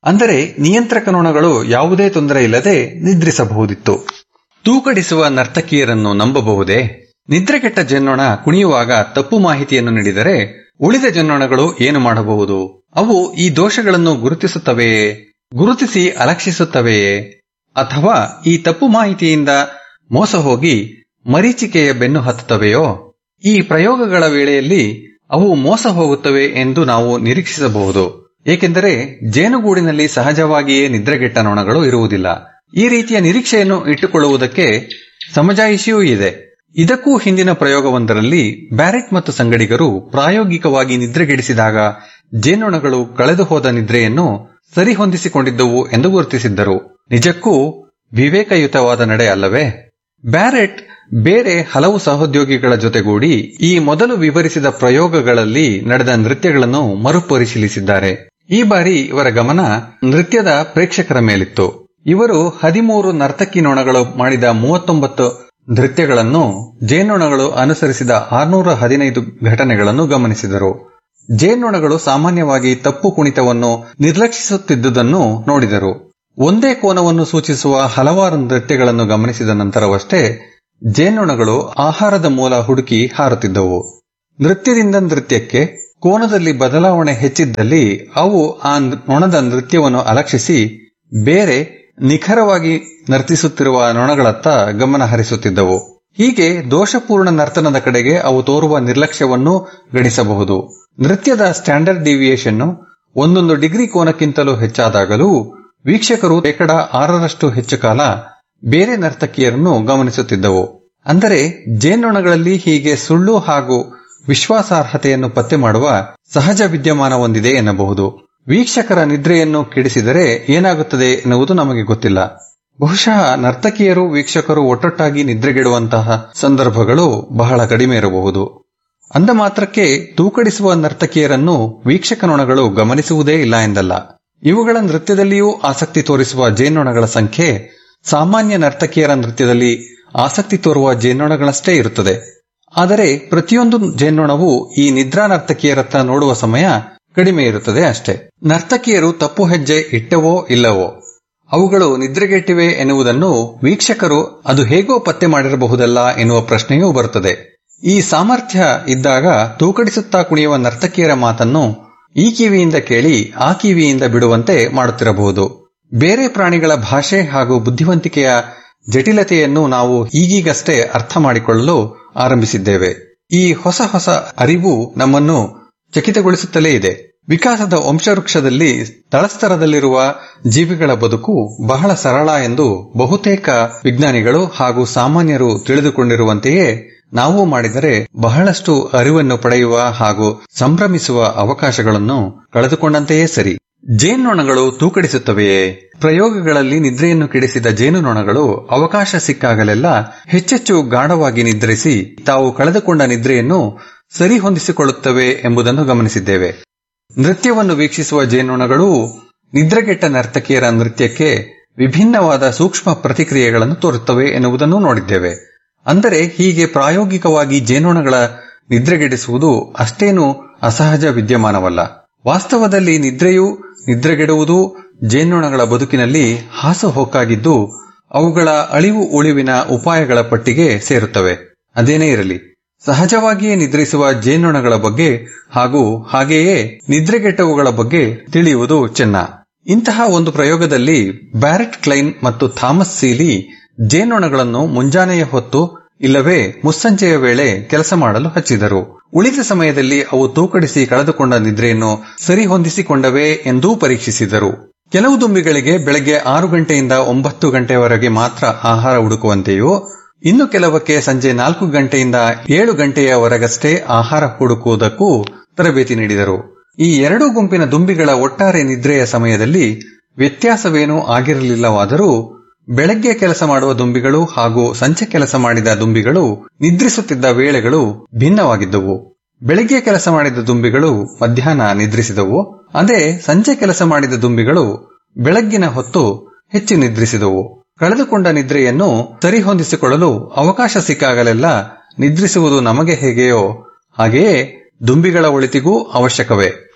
ಅಂದರೆ ನಿಯಂತ್ರಕ ನೊಣಗಳು ಯಾವುದೇ ತೊಂದರೆ ಇಲ್ಲದೆ ನಿದ್ರಿಸಬಹುದಿತ್ತು ತೂಕಡಿಸುವ ನರ್ತಕಿಯರನ್ನು ನಂಬಬಹುದೇ ನಿದ್ರೆಗೆಟ್ಟ ಜನ್ನೊಣ ಕುಣಿಯುವಾಗ ತಪ್ಪು ಮಾಹಿತಿಯನ್ನು ನೀಡಿದರೆ ಉಳಿದ ಜನ್ನೊಣಗಳು ಏನು ಮಾಡಬಹುದು ಅವು ಈ ದೋಷಗಳನ್ನು ಗುರುತಿಸುತ್ತವೆಯೇ ಗುರುತಿಸಿ ಅಲಕ್ಷಿಸುತ್ತವೆಯೇ ಅಥವಾ ಈ ತಪ್ಪು ಮಾಹಿತಿಯಿಂದ ಮೋಸ ಹೋಗಿ ಮರೀಚಿಕೆಯ ಬೆನ್ನು ಹತ್ತುತ್ತವೆಯೋ ಈ ಪ್ರಯೋಗಗಳ ವೇಳೆಯಲ್ಲಿ ಅವು ಮೋಸ ಹೋಗುತ್ತವೆ ಎಂದು ನಾವು ನಿರೀಕ್ಷಿಸಬಹುದು ಏಕೆಂದರೆ ಜೇನುಗೂಡಿನಲ್ಲಿ ಸಹಜವಾಗಿಯೇ ನಿದ್ರೆಗೆಟ್ಟ ನೊಣಗಳು ಇರುವುದಿಲ್ಲ ಈ ರೀತಿಯ ನಿರೀಕ್ಷೆಯನ್ನು ಇಟ್ಟುಕೊಳ್ಳುವುದಕ್ಕೆ ಸಮಜಾಯಿಷಿಯೂ ಇದೆ ಇದಕ್ಕೂ ಹಿಂದಿನ ಪ್ರಯೋಗವೊಂದರಲ್ಲಿ ಬ್ಯಾರೆಟ್ ಮತ್ತು ಸಂಗಡಿಗರು ಪ್ರಾಯೋಗಿಕವಾಗಿ ನಿದ್ರೆಗೆಡಿಸಿದಾಗ ಜೇನುಣಗಳು ಕಳೆದು ಹೋದ ನಿದ್ರೆಯನ್ನು ಸರಿಹೊಂದಿಸಿಕೊಂಡಿದ್ದವು ಎಂದು ಗುರುತಿಸಿದ್ದರು ನಿಜಕ್ಕೂ ವಿವೇಕಯುತವಾದ ನಡೆ ಅಲ್ಲವೇ ಬ್ಯಾರೆಟ್ ಬೇರೆ ಹಲವು ಸಹೋದ್ಯೋಗಿಗಳ ಜೊತೆಗೂಡಿ ಈ ಮೊದಲು ವಿವರಿಸಿದ ಪ್ರಯೋಗಗಳಲ್ಲಿ ನಡೆದ ನೃತ್ಯಗಳನ್ನು ಮರುಪರಿಶೀಲಿಸಿದ್ದಾರೆ ಈ ಬಾರಿ ಇವರ ಗಮನ ನೃತ್ಯದ ಪ್ರೇಕ್ಷಕರ ಮೇಲಿತ್ತು ಇವರು ಹದಿಮೂರು ನರ್ತಕಿ ನೊಣಗಳು ಮಾಡಿದ ಮೂವತ್ತೊಂಬತ್ತು ನೃತ್ಯಗಳನ್ನು ಜೇನ್ನೊಣಗಳು ಅನುಸರಿಸಿದ ಆರ್ನೂರ ಹದಿನೈದು ಘಟನೆಗಳನ್ನು ಗಮನಿಸಿದರು ಜೇನ್ನೊಣಗಳು ಸಾಮಾನ್ಯವಾಗಿ ತಪ್ಪು ಕುಣಿತವನ್ನು ನಿರ್ಲಕ್ಷಿಸುತ್ತಿದ್ದುದನ್ನು ನೋಡಿದರು ಒಂದೇ ಕೋನವನ್ನು ಸೂಚಿಸುವ ಹಲವಾರು ನೃತ್ಯಗಳನ್ನು ಗಮನಿಸಿದ ನಂತರವಷ್ಟೇ ಜೇನ್ನೊಣಗಳು ಆಹಾರದ ಮೂಲ ಹುಡುಕಿ ಹಾರುತ್ತಿದ್ದವು ನೃತ್ಯದಿಂದ ನೃತ್ಯಕ್ಕೆ ಕೋನದಲ್ಲಿ ಬದಲಾವಣೆ ಹೆಚ್ಚಿದ್ದಲ್ಲಿ ಅವು ಆ ನೊಣದ ನೃತ್ಯವನ್ನು ಅಲಕ್ಷಿಸಿ ಬೇರೆ ನಿಖರವಾಗಿ ನರ್ತಿಸುತ್ತಿರುವ ನೊಣಗಳತ್ತ ಗಮನ ಹರಿಸುತ್ತಿದ್ದವು ಹೀಗೆ ದೋಷಪೂರ್ಣ ನರ್ತನದ ಕಡೆಗೆ ಅವು ತೋರುವ ನಿರ್ಲಕ್ಷ್ಯವನ್ನು ಗಣಿಸಬಹುದು ನೃತ್ಯದ ಸ್ಟ್ಯಾಂಡರ್ಡ್ ಡಿವಿಯೇಷನ್ ಒಂದೊಂದು ಡಿಗ್ರಿ ಕೋನಕ್ಕಿಂತಲೂ ಹೆಚ್ಚಾದಾಗಲೂ ವೀಕ್ಷಕರು ಶೇಕಡ ಆರರಷ್ಟು ಹೆಚ್ಚು ಕಾಲ ಬೇರೆ ನರ್ತಕಿಯರನ್ನು ಗಮನಿಸುತ್ತಿದ್ದವು ಅಂದರೆ ಜೇನ್ನೊಣಗಳಲ್ಲಿ ಹೀಗೆ ಸುಳ್ಳು ಹಾಗೂ ವಿಶ್ವಾಸಾರ್ಹತೆಯನ್ನು ಪತ್ತೆ ಮಾಡುವ ಸಹಜ ವಿದ್ಯಮಾನ ಹೊಂದಿದೆ ಎನ್ನಬಹುದು ವೀಕ್ಷಕರ ನಿದ್ರೆಯನ್ನು ಕೆಡಿಸಿದರೆ ಏನಾಗುತ್ತದೆ ಎನ್ನುವುದು ನಮಗೆ ಗೊತ್ತಿಲ್ಲ ಬಹುಶಃ ನರ್ತಕಿಯರು ವೀಕ್ಷಕರು ಒಟ್ಟೊಟ್ಟಾಗಿ ನಿದ್ರೆಗೆಡುವಂತಹ ಸಂದರ್ಭಗಳು ಬಹಳ ಕಡಿಮೆ ಇರಬಹುದು ಅಂದ ಮಾತ್ರಕ್ಕೆ ತೂಕಡಿಸುವ ನರ್ತಕಿಯರನ್ನು ವೀಕ್ಷಕ ನೊಣಗಳು ಗಮನಿಸುವುದೇ ಇಲ್ಲ ಎಂದಲ್ಲ ಇವುಗಳ ನೃತ್ಯದಲ್ಲಿಯೂ ಆಸಕ್ತಿ ತೋರಿಸುವ ಜೇನ್ನೊಣಗಳ ಸಂಖ್ಯೆ ಸಾಮಾನ್ಯ ನರ್ತಕಿಯರ ನೃತ್ಯದಲ್ಲಿ ಆಸಕ್ತಿ ತೋರುವ ಜೇನ್ನೊಣಗಳಷ್ಟೇ ಇರುತ್ತದೆ ಆದರೆ ಪ್ರತಿಯೊಂದು ಜೇನ್ನೊಣವು ಈ ನಿದ್ರಾ ನರ್ತಕಿಯರತ್ತ ನೋಡುವ ಸಮಯ ಕಡಿಮೆ ಇರುತ್ತದೆ ಅಷ್ಟೇ ನರ್ತಕಿಯರು ತಪ್ಪು ಹೆಜ್ಜೆ ಇಟ್ಟವೋ ಇಲ್ಲವೋ ಅವುಗಳು ನಿದ್ರೆಗೆಟ್ಟಿವೆ ಎನ್ನುವುದನ್ನು ವೀಕ್ಷಕರು ಅದು ಹೇಗೋ ಪತ್ತೆ ಮಾಡಿರಬಹುದಲ್ಲ ಎನ್ನುವ ಪ್ರಶ್ನೆಯೂ ಬರುತ್ತದೆ ಈ ಸಾಮರ್ಥ್ಯ ಇದ್ದಾಗ ತೂಕಡಿಸುತ್ತಾ ಕುಣಿಯುವ ನರ್ತಕಿಯರ ಮಾತನ್ನು ಈ ಕಿವಿಯಿಂದ ಕೇಳಿ ಆ ಕಿವಿಯಿಂದ ಬಿಡುವಂತೆ ಮಾಡುತ್ತಿರಬಹುದು ಬೇರೆ ಪ್ರಾಣಿಗಳ ಭಾಷೆ ಹಾಗೂ ಬುದ್ಧಿವಂತಿಕೆಯ ಜಟಿಲತೆಯನ್ನು ನಾವು ಈಗೀಗಷ್ಟೇ ಅರ್ಥ ಮಾಡಿಕೊಳ್ಳಲು ಆರಂಭಿಸಿದ್ದೇವೆ ಈ ಹೊಸ ಹೊಸ ಅರಿವು ನಮ್ಮನ್ನು ಚಕಿತಗೊಳಿಸುತ್ತಲೇ ಇದೆ ವಿಕಾಸದ ವಂಶವೃಕ್ಷದಲ್ಲಿ ತಳಸ್ತರದಲ್ಲಿರುವ ಜೀವಿಗಳ ಬದುಕು ಬಹಳ ಸರಳ ಎಂದು ಬಹುತೇಕ ವಿಜ್ಞಾನಿಗಳು ಹಾಗೂ ಸಾಮಾನ್ಯರು ತಿಳಿದುಕೊಂಡಿರುವಂತೆಯೇ ನಾವು ಮಾಡಿದರೆ ಬಹಳಷ್ಟು ಅರಿವನ್ನು ಪಡೆಯುವ ಹಾಗೂ ಸಂಭ್ರಮಿಸುವ ಅವಕಾಶಗಳನ್ನು ಕಳೆದುಕೊಂಡಂತೆಯೇ ಸರಿ ಜೇನ್ನೊಣಗಳು ತೂಕಡಿಸುತ್ತವೆಯೇ ಪ್ರಯೋಗಗಳಲ್ಲಿ ನಿದ್ರೆಯನ್ನು ಕೆಡಿಸಿದ ಜೇನುನೊಣಗಳು ಅವಕಾಶ ಸಿಕ್ಕಾಗಲೆಲ್ಲ ಹೆಚ್ಚೆಚ್ಚು ಗಾಢವಾಗಿ ನಿದ್ರಿಸಿ ತಾವು ಕಳೆದುಕೊಂಡ ನಿದ್ರೆಯನ್ನು ಸರಿಹೊಂದಿಸಿಕೊಳ್ಳುತ್ತವೆ ಎಂಬುದನ್ನು ಗಮನಿಸಿದ್ದೇವೆ ನೃತ್ಯವನ್ನು ವೀಕ್ಷಿಸುವ ಜೇನುನೊಣಗಳು ನಿದ್ರೆಗೆಟ್ಟ ನರ್ತಕಿಯರ ನೃತ್ಯಕ್ಕೆ ವಿಭಿನ್ನವಾದ ಸೂಕ್ಷ್ಮ ಪ್ರತಿಕ್ರಿಯೆಗಳನ್ನು ತೋರುತ್ತವೆ ಎನ್ನುವುದನ್ನು ನೋಡಿದ್ದೇವೆ ಅಂದರೆ ಹೀಗೆ ಪ್ರಾಯೋಗಿಕವಾಗಿ ಜೇನುನೊಣಗಳ ನಿದ್ರೆಗೆಡಿಸುವುದು ಅಷ್ಟೇನು ಅಸಹಜ ವಿದ್ಯಮಾನವಲ್ಲ ವಾಸ್ತವದಲ್ಲಿ ನಿದ್ರೆಯು ನಿದ್ರೆಗೆಡುವುದು ಜೇನ್ನೊಣಗಳ ಬದುಕಿನಲ್ಲಿ ಹಾಸುಹೊಕ್ಕಾಗಿದ್ದು ಅವುಗಳ ಅಳಿವು ಉಳಿವಿನ ಉಪಾಯಗಳ ಪಟ್ಟಿಗೆ ಸೇರುತ್ತವೆ ಅದೇನೇ ಇರಲಿ ಸಹಜವಾಗಿಯೇ ನಿದ್ರಿಸುವ ಜೇನ್ನೊಣಗಳ ಬಗ್ಗೆ ಹಾಗೂ ಹಾಗೆಯೇ ನಿದ್ರೆಗೆಟ್ಟವುಗಳ ಬಗ್ಗೆ ತಿಳಿಯುವುದು ಚೆನ್ನ ಇಂತಹ ಒಂದು ಪ್ರಯೋಗದಲ್ಲಿ ಬ್ಯಾರೆಟ್ ಕ್ಲೈನ್ ಮತ್ತು ಥಾಮಸ್ ಸೀಲಿ ಜೇನ್ನೊಣಗಳನ್ನು ಮುಂಜಾನೆಯ ಹೊತ್ತು ಇಲ್ಲವೇ ಮುಸ್ಸಂಜೆಯ ವೇಳೆ ಕೆಲಸ ಮಾಡಲು ಹಚ್ಚಿದರು ಉಳಿದ ಸಮಯದಲ್ಲಿ ಅವು ತೂಕಡಿಸಿ ಕಳೆದುಕೊಂಡ ನಿದ್ರೆಯನ್ನು ಸರಿಹೊಂದಿಸಿಕೊಂಡವೇ ಎಂದೂ ಪರೀಕ್ಷಿಸಿದರು ಕೆಲವು ದುಂಬಿಗಳಿಗೆ ಬೆಳಗ್ಗೆ ಆರು ಗಂಟೆಯಿಂದ ಒಂಬತ್ತು ಗಂಟೆಯವರೆಗೆ ಮಾತ್ರ ಆಹಾರ ಹುಡುಕುವಂತೆಯೂ ಇನ್ನು ಕೆಲವಕ್ಕೆ ಸಂಜೆ ನಾಲ್ಕು ಗಂಟೆಯಿಂದ ಏಳು ಗಂಟೆಯವರೆಗಷ್ಟೇ ಆಹಾರ ಹುಡುಕುವುದಕ್ಕೂ ತರಬೇತಿ ನೀಡಿದರು ಈ ಎರಡೂ ಗುಂಪಿನ ದುಂಬಿಗಳ ಒಟ್ಟಾರೆ ನಿದ್ರೆಯ ಸಮಯದಲ್ಲಿ ವ್ಯತ್ಯಾಸವೇನೂ ಆಗಿರಲಿಲ್ಲವಾದರೂ ಬೆಳಗ್ಗೆ ಕೆಲಸ ಮಾಡುವ ದುಂಬಿಗಳು ಹಾಗೂ ಸಂಜೆ ಕೆಲಸ ಮಾಡಿದ ದುಂಬಿಗಳು ನಿದ್ರಿಸುತ್ತಿದ್ದ ವೇಳೆಗಳು ಭಿನ್ನವಾಗಿದ್ದವು ಬೆಳಗ್ಗೆ ಕೆಲಸ ಮಾಡಿದ ದುಂಬಿಗಳು ಮಧ್ಯಾಹ್ನ ನಿದ್ರಿಸಿದವು ಅದೇ ಸಂಜೆ ಕೆಲಸ ಮಾಡಿದ ದುಂಬಿಗಳು ಬೆಳಗ್ಗಿನ ಹೊತ್ತು ಹೆಚ್ಚು ನಿದ್ರಿಸಿದವು ಕಳೆದುಕೊಂಡ ನಿದ್ರೆಯನ್ನು ಸರಿಹೊಂದಿಸಿಕೊಳ್ಳಲು ಅವಕಾಶ ಸಿಕ್ಕಾಗಲೆಲ್ಲ ನಿದ್ರಿಸುವುದು ನಮಗೆ ಹೇಗೆಯೋ ಹಾಗೆಯೇ ದುಂಬಿಗಳ ಒಳಿತಿಗೂ ಅವಶ್ಯಕವೇ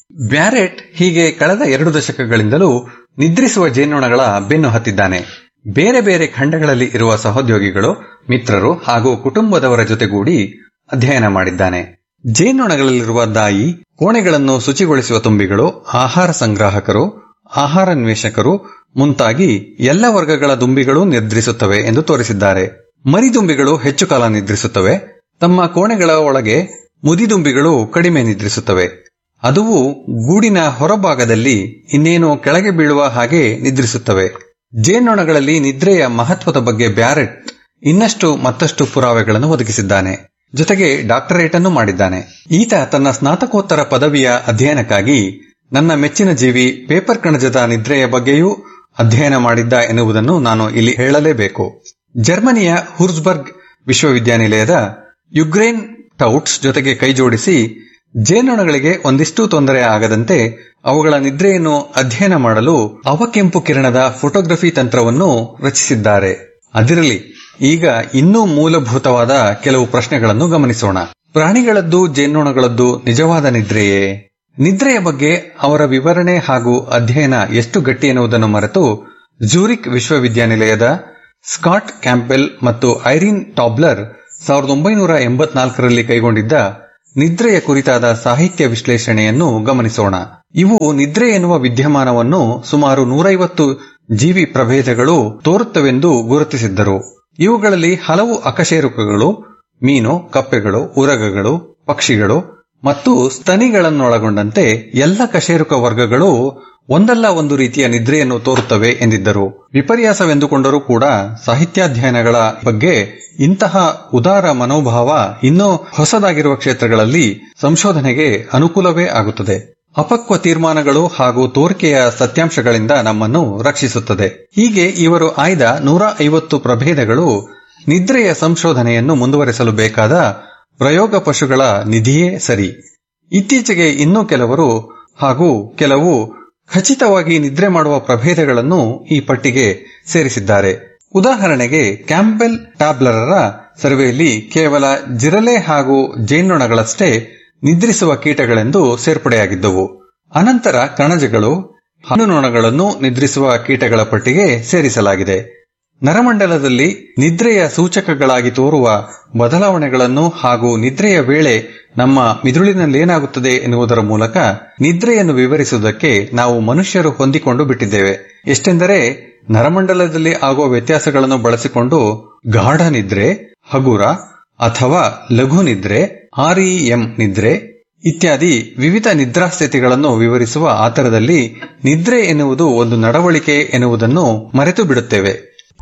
ಬ್ಯಾರೆಟ್ ಹೀಗೆ ಕಳೆದ ಎರಡು ದಶಕಗಳಿಂದಲೂ ನಿದ್ರಿಸುವ ಜೇನ್ನೊಣಗಳ ಬೆನ್ನು ಹತ್ತಿದ್ದಾನೆ ಬೇರೆ ಬೇರೆ ಖಂಡಗಳಲ್ಲಿ ಇರುವ ಸಹೋದ್ಯೋಗಿಗಳು ಮಿತ್ರರು ಹಾಗೂ ಕುಟುಂಬದವರ ಜೊತೆಗೂಡಿ ಅಧ್ಯಯನ ಮಾಡಿದ್ದಾನೆ ಜೇನ್ನೊಣಗಳಲ್ಲಿರುವ ದಾಯಿ ಕೋಣೆಗಳನ್ನು ಶುಚಿಗೊಳಿಸುವ ತುಂಬಿಗಳು ಆಹಾರ ಸಂಗ್ರಾಹಕರು ಆಹಾರಾನ್ವೇಷಕರು ಮುಂತಾಗಿ ಎಲ್ಲ ವರ್ಗಗಳ ದುಂಬಿಗಳು ನಿದ್ರಿಸುತ್ತವೆ ಎಂದು ತೋರಿಸಿದ್ದಾರೆ ಮರಿದುಂಬಿಗಳು ಹೆಚ್ಚು ಕಾಲ ನಿದ್ರಿಸುತ್ತವೆ ತಮ್ಮ ಕೋಣೆಗಳ ಒಳಗೆ ಮುದಿದುಂಬಿಗಳು ಕಡಿಮೆ ನಿದ್ರಿಸುತ್ತವೆ ಅದುವು ಗೂಡಿನ ಹೊರಭಾಗದಲ್ಲಿ ಇನ್ನೇನೋ ಕೆಳಗೆ ಬೀಳುವ ಹಾಗೆ ನಿದ್ರಿಸುತ್ತವೆ ಜೇನ್ನೊಣಗಳಲ್ಲಿ ನಿದ್ರೆಯ ಮಹತ್ವದ ಬಗ್ಗೆ ಬ್ಯಾರೆಟ್ ಇನ್ನಷ್ಟು ಮತ್ತಷ್ಟು ಪುರಾವೆಗಳನ್ನು ಒದಗಿಸಿದ್ದಾನೆ ಜೊತೆಗೆ ಡಾಕ್ಟರೇಟ್ ಅನ್ನು ಮಾಡಿದ್ದಾನೆ ಈತ ತನ್ನ ಸ್ನಾತಕೋತ್ತರ ಪದವಿಯ ಅಧ್ಯಯನಕ್ಕಾಗಿ ನನ್ನ ಮೆಚ್ಚಿನ ಜೀವಿ ಪೇಪರ್ ಕಣಜದ ನಿದ್ರೆಯ ಬಗ್ಗೆಯೂ ಅಧ್ಯಯನ ಮಾಡಿದ್ದ ಎನ್ನುವುದನ್ನು ನಾನು ಇಲ್ಲಿ ಹೇಳಲೇಬೇಕು ಜರ್ಮನಿಯ ಹುರ್ಸ್ಬರ್ಗ್ ವಿಶ್ವವಿದ್ಯಾನಿಲಯದ ಯುಗ್ರೇನ್ ಟೌಟ್ಸ್ ಜೊತೆಗೆ ಕೈಜೋಡಿಸಿ ಜೇನುನೊಣಗಳಿಗೆ ಒಂದಿಷ್ಟು ತೊಂದರೆ ಆಗದಂತೆ ಅವುಗಳ ನಿದ್ರೆಯನ್ನು ಅಧ್ಯಯನ ಮಾಡಲು ಅವಕೆಂಪು ಕಿರಣದ ಫೋಟೋಗ್ರಫಿ ತಂತ್ರವನ್ನು ರಚಿಸಿದ್ದಾರೆ ಅದಿರಲಿ ಈಗ ಇನ್ನೂ ಮೂಲಭೂತವಾದ ಕೆಲವು ಪ್ರಶ್ನೆಗಳನ್ನು ಗಮನಿಸೋಣ ಪ್ರಾಣಿಗಳದ್ದು ಜೇನ್ನೊಣಗಳದ್ದು ನಿಜವಾದ ನಿದ್ರೆಯೇ ನಿದ್ರೆಯ ಬಗ್ಗೆ ಅವರ ವಿವರಣೆ ಹಾಗೂ ಅಧ್ಯಯನ ಎಷ್ಟು ಗಟ್ಟಿ ಎನ್ನುವುದನ್ನು ಮರೆತು ಜೂರಿಕ್ ವಿಶ್ವವಿದ್ಯಾನಿಲಯದ ಸ್ಕಾಟ್ ಕ್ಯಾಂಪೆಲ್ ಮತ್ತು ಐರಿನ್ ಟಾಬ್ಲರ್ ಸಾವಿರದ ಒಂಬೈನೂರ ಎಂಬತ್ನಾಲ್ಕರಲ್ಲಿ ಕೈಗೊಂಡಿದ್ದ ನಿದ್ರೆಯ ಕುರಿತಾದ ಸಾಹಿತ್ಯ ವಿಶ್ಲೇಷಣೆಯನ್ನು ಗಮನಿಸೋಣ ಇವು ನಿದ್ರೆ ಎನ್ನುವ ವಿದ್ಯಮಾನವನ್ನು ಸುಮಾರು ನೂರೈವತ್ತು ಜೀವಿ ಪ್ರಭೇದಗಳು ತೋರುತ್ತವೆಂದು ಗುರುತಿಸಿದ್ದರು ಇವುಗಳಲ್ಲಿ ಹಲವು ಅಕಶೇರುಕಗಳು ಮೀನು ಕಪ್ಪೆಗಳು ಉರಗಗಳು ಪಕ್ಷಿಗಳು ಮತ್ತು ಸ್ತನಿಗಳನ್ನೊಳಗೊಂಡಂತೆ ಎಲ್ಲ ಕಶೇರುಕ ವರ್ಗಗಳು ಒಂದಲ್ಲ ಒಂದು ರೀತಿಯ ನಿದ್ರೆಯನ್ನು ತೋರುತ್ತವೆ ಎಂದಿದ್ದರು ವಿಪರ್ಯಾಸವೆಂದುಕೊಂಡರೂ ಕೂಡ ಸಾಹಿತ್ಯಾಧ್ಯಯನಗಳ ಬಗ್ಗೆ ಇಂತಹ ಉದಾರ ಮನೋಭಾವ ಇನ್ನೂ ಹೊಸದಾಗಿರುವ ಕ್ಷೇತ್ರಗಳಲ್ಲಿ ಸಂಶೋಧನೆಗೆ ಅನುಕೂಲವೇ ಆಗುತ್ತದೆ ಅಪಕ್ವ ತೀರ್ಮಾನಗಳು ಹಾಗೂ ತೋರಿಕೆಯ ಸತ್ಯಾಂಶಗಳಿಂದ ನಮ್ಮನ್ನು ರಕ್ಷಿಸುತ್ತದೆ ಹೀಗೆ ಇವರು ಆಯ್ದ ನೂರ ಐವತ್ತು ಪ್ರಭೇದಗಳು ನಿದ್ರೆಯ ಸಂಶೋಧನೆಯನ್ನು ಮುಂದುವರೆಸಲು ಬೇಕಾದ ಪ್ರಯೋಗ ಪಶುಗಳ ನಿಧಿಯೇ ಸರಿ ಇತ್ತೀಚೆಗೆ ಇನ್ನೂ ಕೆಲವರು ಹಾಗೂ ಕೆಲವು ಖಚಿತವಾಗಿ ನಿದ್ರೆ ಮಾಡುವ ಪ್ರಭೇದಗಳನ್ನು ಈ ಪಟ್ಟಿಗೆ ಸೇರಿಸಿದ್ದಾರೆ ಉದಾಹರಣೆಗೆ ಕ್ಯಾಂಪೆಲ್ ಟ್ಯಾಬ್ಲರರ ಸರ್ವೆಯಲ್ಲಿ ಕೇವಲ ಜಿರಲೆ ಹಾಗೂ ಜೇನ್ನೊಣಗಳಷ್ಟೇ ನಿದ್ರಿಸುವ ಕೀಟಗಳೆಂದು ಸೇರ್ಪಡೆಯಾಗಿದ್ದವು ಅನಂತರ ಕಣಜಗಳು ಹಣ್ಣುನೊಣಗಳನ್ನು ನಿದ್ರಿಸುವ ಕೀಟಗಳ ಪಟ್ಟಿಗೆ ಸೇರಿಸಲಾಗಿದೆ ನರಮಂಡಲದಲ್ಲಿ ನಿದ್ರೆಯ ಸೂಚಕಗಳಾಗಿ ತೋರುವ ಬದಲಾವಣೆಗಳನ್ನು ಹಾಗೂ ನಿದ್ರೆಯ ವೇಳೆ ನಮ್ಮ ಮಿದುಳಿನಲ್ಲೇನಾಗುತ್ತದೆ ಎನ್ನುವುದರ ಮೂಲಕ ನಿದ್ರೆಯನ್ನು ವಿವರಿಸುವುದಕ್ಕೆ ನಾವು ಮನುಷ್ಯರು ಹೊಂದಿಕೊಂಡು ಬಿಟ್ಟಿದ್ದೇವೆ ಎಷ್ಟೆಂದರೆ ನರಮಂಡಲದಲ್ಲಿ ಆಗುವ ವ್ಯತ್ಯಾಸಗಳನ್ನು ಬಳಸಿಕೊಂಡು ಗಾಢ ನಿದ್ರೆ ಹಗುರ ಅಥವಾ ಲಘು ನಿದ್ರೆ ಆರ್ಇಎಂ ನಿದ್ರೆ ಇತ್ಯಾದಿ ವಿವಿಧ ನಿದ್ರಾಸ್ಥಿತಿಗಳನ್ನು ವಿವರಿಸುವ ಆತರದಲ್ಲಿ ನಿದ್ರೆ ಎನ್ನುವುದು ಒಂದು ನಡವಳಿಕೆ ಎನ್ನುವುದನ್ನು ಮರೆತು ಬಿಡುತ್ತೇವೆ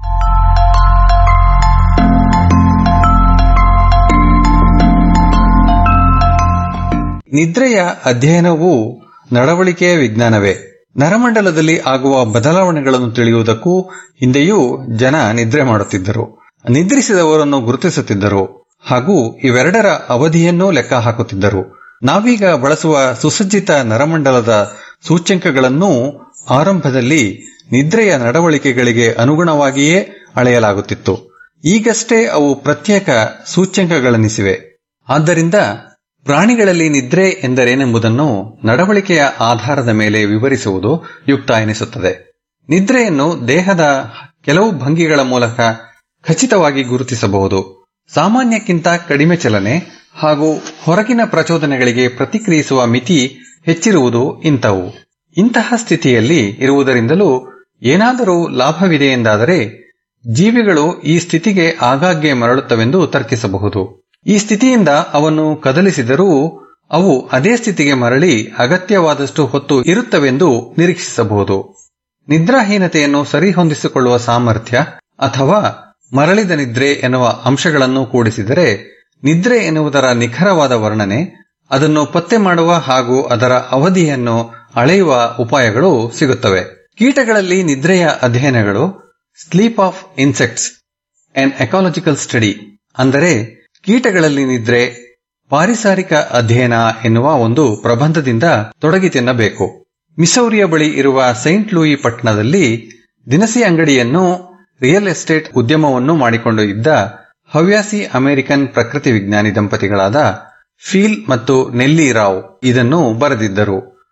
ನಿದ್ರೆಯ ಅಧ್ಯಯನವು ನಡವಳಿಕೆಯ ವಿಜ್ಞಾನವೇ ನರಮಂಡಲದಲ್ಲಿ ಆಗುವ ಬದಲಾವಣೆಗಳನ್ನು ತಿಳಿಯುವುದಕ್ಕೂ ಹಿಂದೆಯೂ ಜನ ನಿದ್ರೆ ಮಾಡುತ್ತಿದ್ದರು ನಿದ್ರಿಸಿದವರನ್ನು ಗುರುತಿಸುತ್ತಿದ್ದರು ಹಾಗೂ ಇವೆರಡರ ಅವಧಿಯನ್ನೂ ಲೆಕ್ಕ ಹಾಕುತ್ತಿದ್ದರು ನಾವೀಗ ಬಳಸುವ ಸುಸಜ್ಜಿತ ನರಮಂಡಲದ ಸೂಚ್ಯಂಕಗಳನ್ನೂ ಆರಂಭದಲ್ಲಿ ನಿದ್ರೆಯ ನಡವಳಿಕೆಗಳಿಗೆ ಅನುಗುಣವಾಗಿಯೇ ಅಳೆಯಲಾಗುತ್ತಿತ್ತು ಈಗಷ್ಟೇ ಅವು ಪ್ರತ್ಯೇಕ ಸೂಚ್ಯಂಕಗಳೆನಿಸಿವೆ ಆದ್ದರಿಂದ ಪ್ರಾಣಿಗಳಲ್ಲಿ ನಿದ್ರೆ ಎಂದರೇನೆಂಬುದನ್ನು ನಡವಳಿಕೆಯ ಆಧಾರದ ಮೇಲೆ ವಿವರಿಸುವುದು ಯುಕ್ತ ಎನಿಸುತ್ತದೆ ನಿದ್ರೆಯನ್ನು ದೇಹದ ಕೆಲವು ಭಂಗಿಗಳ ಮೂಲಕ ಖಚಿತವಾಗಿ ಗುರುತಿಸಬಹುದು ಸಾಮಾನ್ಯಕ್ಕಿಂತ ಕಡಿಮೆ ಚಲನೆ ಹಾಗೂ ಹೊರಗಿನ ಪ್ರಚೋದನೆಗಳಿಗೆ ಪ್ರತಿಕ್ರಿಯಿಸುವ ಮಿತಿ ಹೆಚ್ಚಿರುವುದು ಇಂಥವು ಇಂತಹ ಸ್ಥಿತಿಯಲ್ಲಿ ಇರುವುದರಿಂದಲೂ ಏನಾದರೂ ಲಾಭವಿದೆ ಎಂದಾದರೆ ಜೀವಿಗಳು ಈ ಸ್ಥಿತಿಗೆ ಆಗಾಗ್ಗೆ ಮರಳುತ್ತವೆಂದು ತರ್ಕಿಸಬಹುದು ಈ ಸ್ಥಿತಿಯಿಂದ ಅವನ್ನು ಕದಲಿಸಿದರೂ ಅವು ಅದೇ ಸ್ಥಿತಿಗೆ ಮರಳಿ ಅಗತ್ಯವಾದಷ್ಟು ಹೊತ್ತು ಇರುತ್ತವೆಂದು ನಿರೀಕ್ಷಿಸಬಹುದು ನಿದ್ರಾಹೀನತೆಯನ್ನು ಸರಿಹೊಂದಿಸಿಕೊಳ್ಳುವ ಸಾಮರ್ಥ್ಯ ಅಥವಾ ಮರಳಿದ ನಿದ್ರೆ ಎನ್ನುವ ಅಂಶಗಳನ್ನು ಕೂಡಿಸಿದರೆ ನಿದ್ರೆ ಎನ್ನುವುದರ ನಿಖರವಾದ ವರ್ಣನೆ ಅದನ್ನು ಪತ್ತೆ ಮಾಡುವ ಹಾಗೂ ಅದರ ಅವಧಿಯನ್ನು ಅಳೆಯುವ ಉಪಾಯಗಳು ಸಿಗುತ್ತವೆ ಕೀಟಗಳಲ್ಲಿ ನಿದ್ರೆಯ ಅಧ್ಯಯನಗಳು sleep of insects an ecological study ಅಂದರೆ ಕೀಟಗಳಲ್ಲಿ ನಿದ್ರೆ ಪಾರಿಸಾರಿಕ ಅಧ್ಯಯನ ಎನ್ನುವ ಒಂದು ಪ್ರಬಂಧದಿಂದ ತೊಡಗಿ ತಿನ್ನಬೇಕು ಮಿಸೌರಿಯ ಬಳಿ ಇರುವ ಸೈಂಟ್ ಲೂಯಿ ಪಟ್ಟಣದಲ್ಲಿ ದಿನಸಿ ಅಂಗಡಿಯನ್ನು ರಿಯಲ್ ಎಸ್ಟೇಟ್ ಉದ್ಯಮವನ್ನು ಮಾಡಿಕೊಂಡು ಇದ್ದ ಹವ್ಯಾಸಿ ಅಮೆರಿಕನ್ ಪ್ರಕೃತಿ ವಿಜ್ಞಾನಿ ದಂಪತಿಗಳಾದ ಫೀಲ್ ಮತ್ತು ನೆಲ್ಲಿ ರಾವ್ ಇದನ್ನು ಬರೆದಿದ್ದರು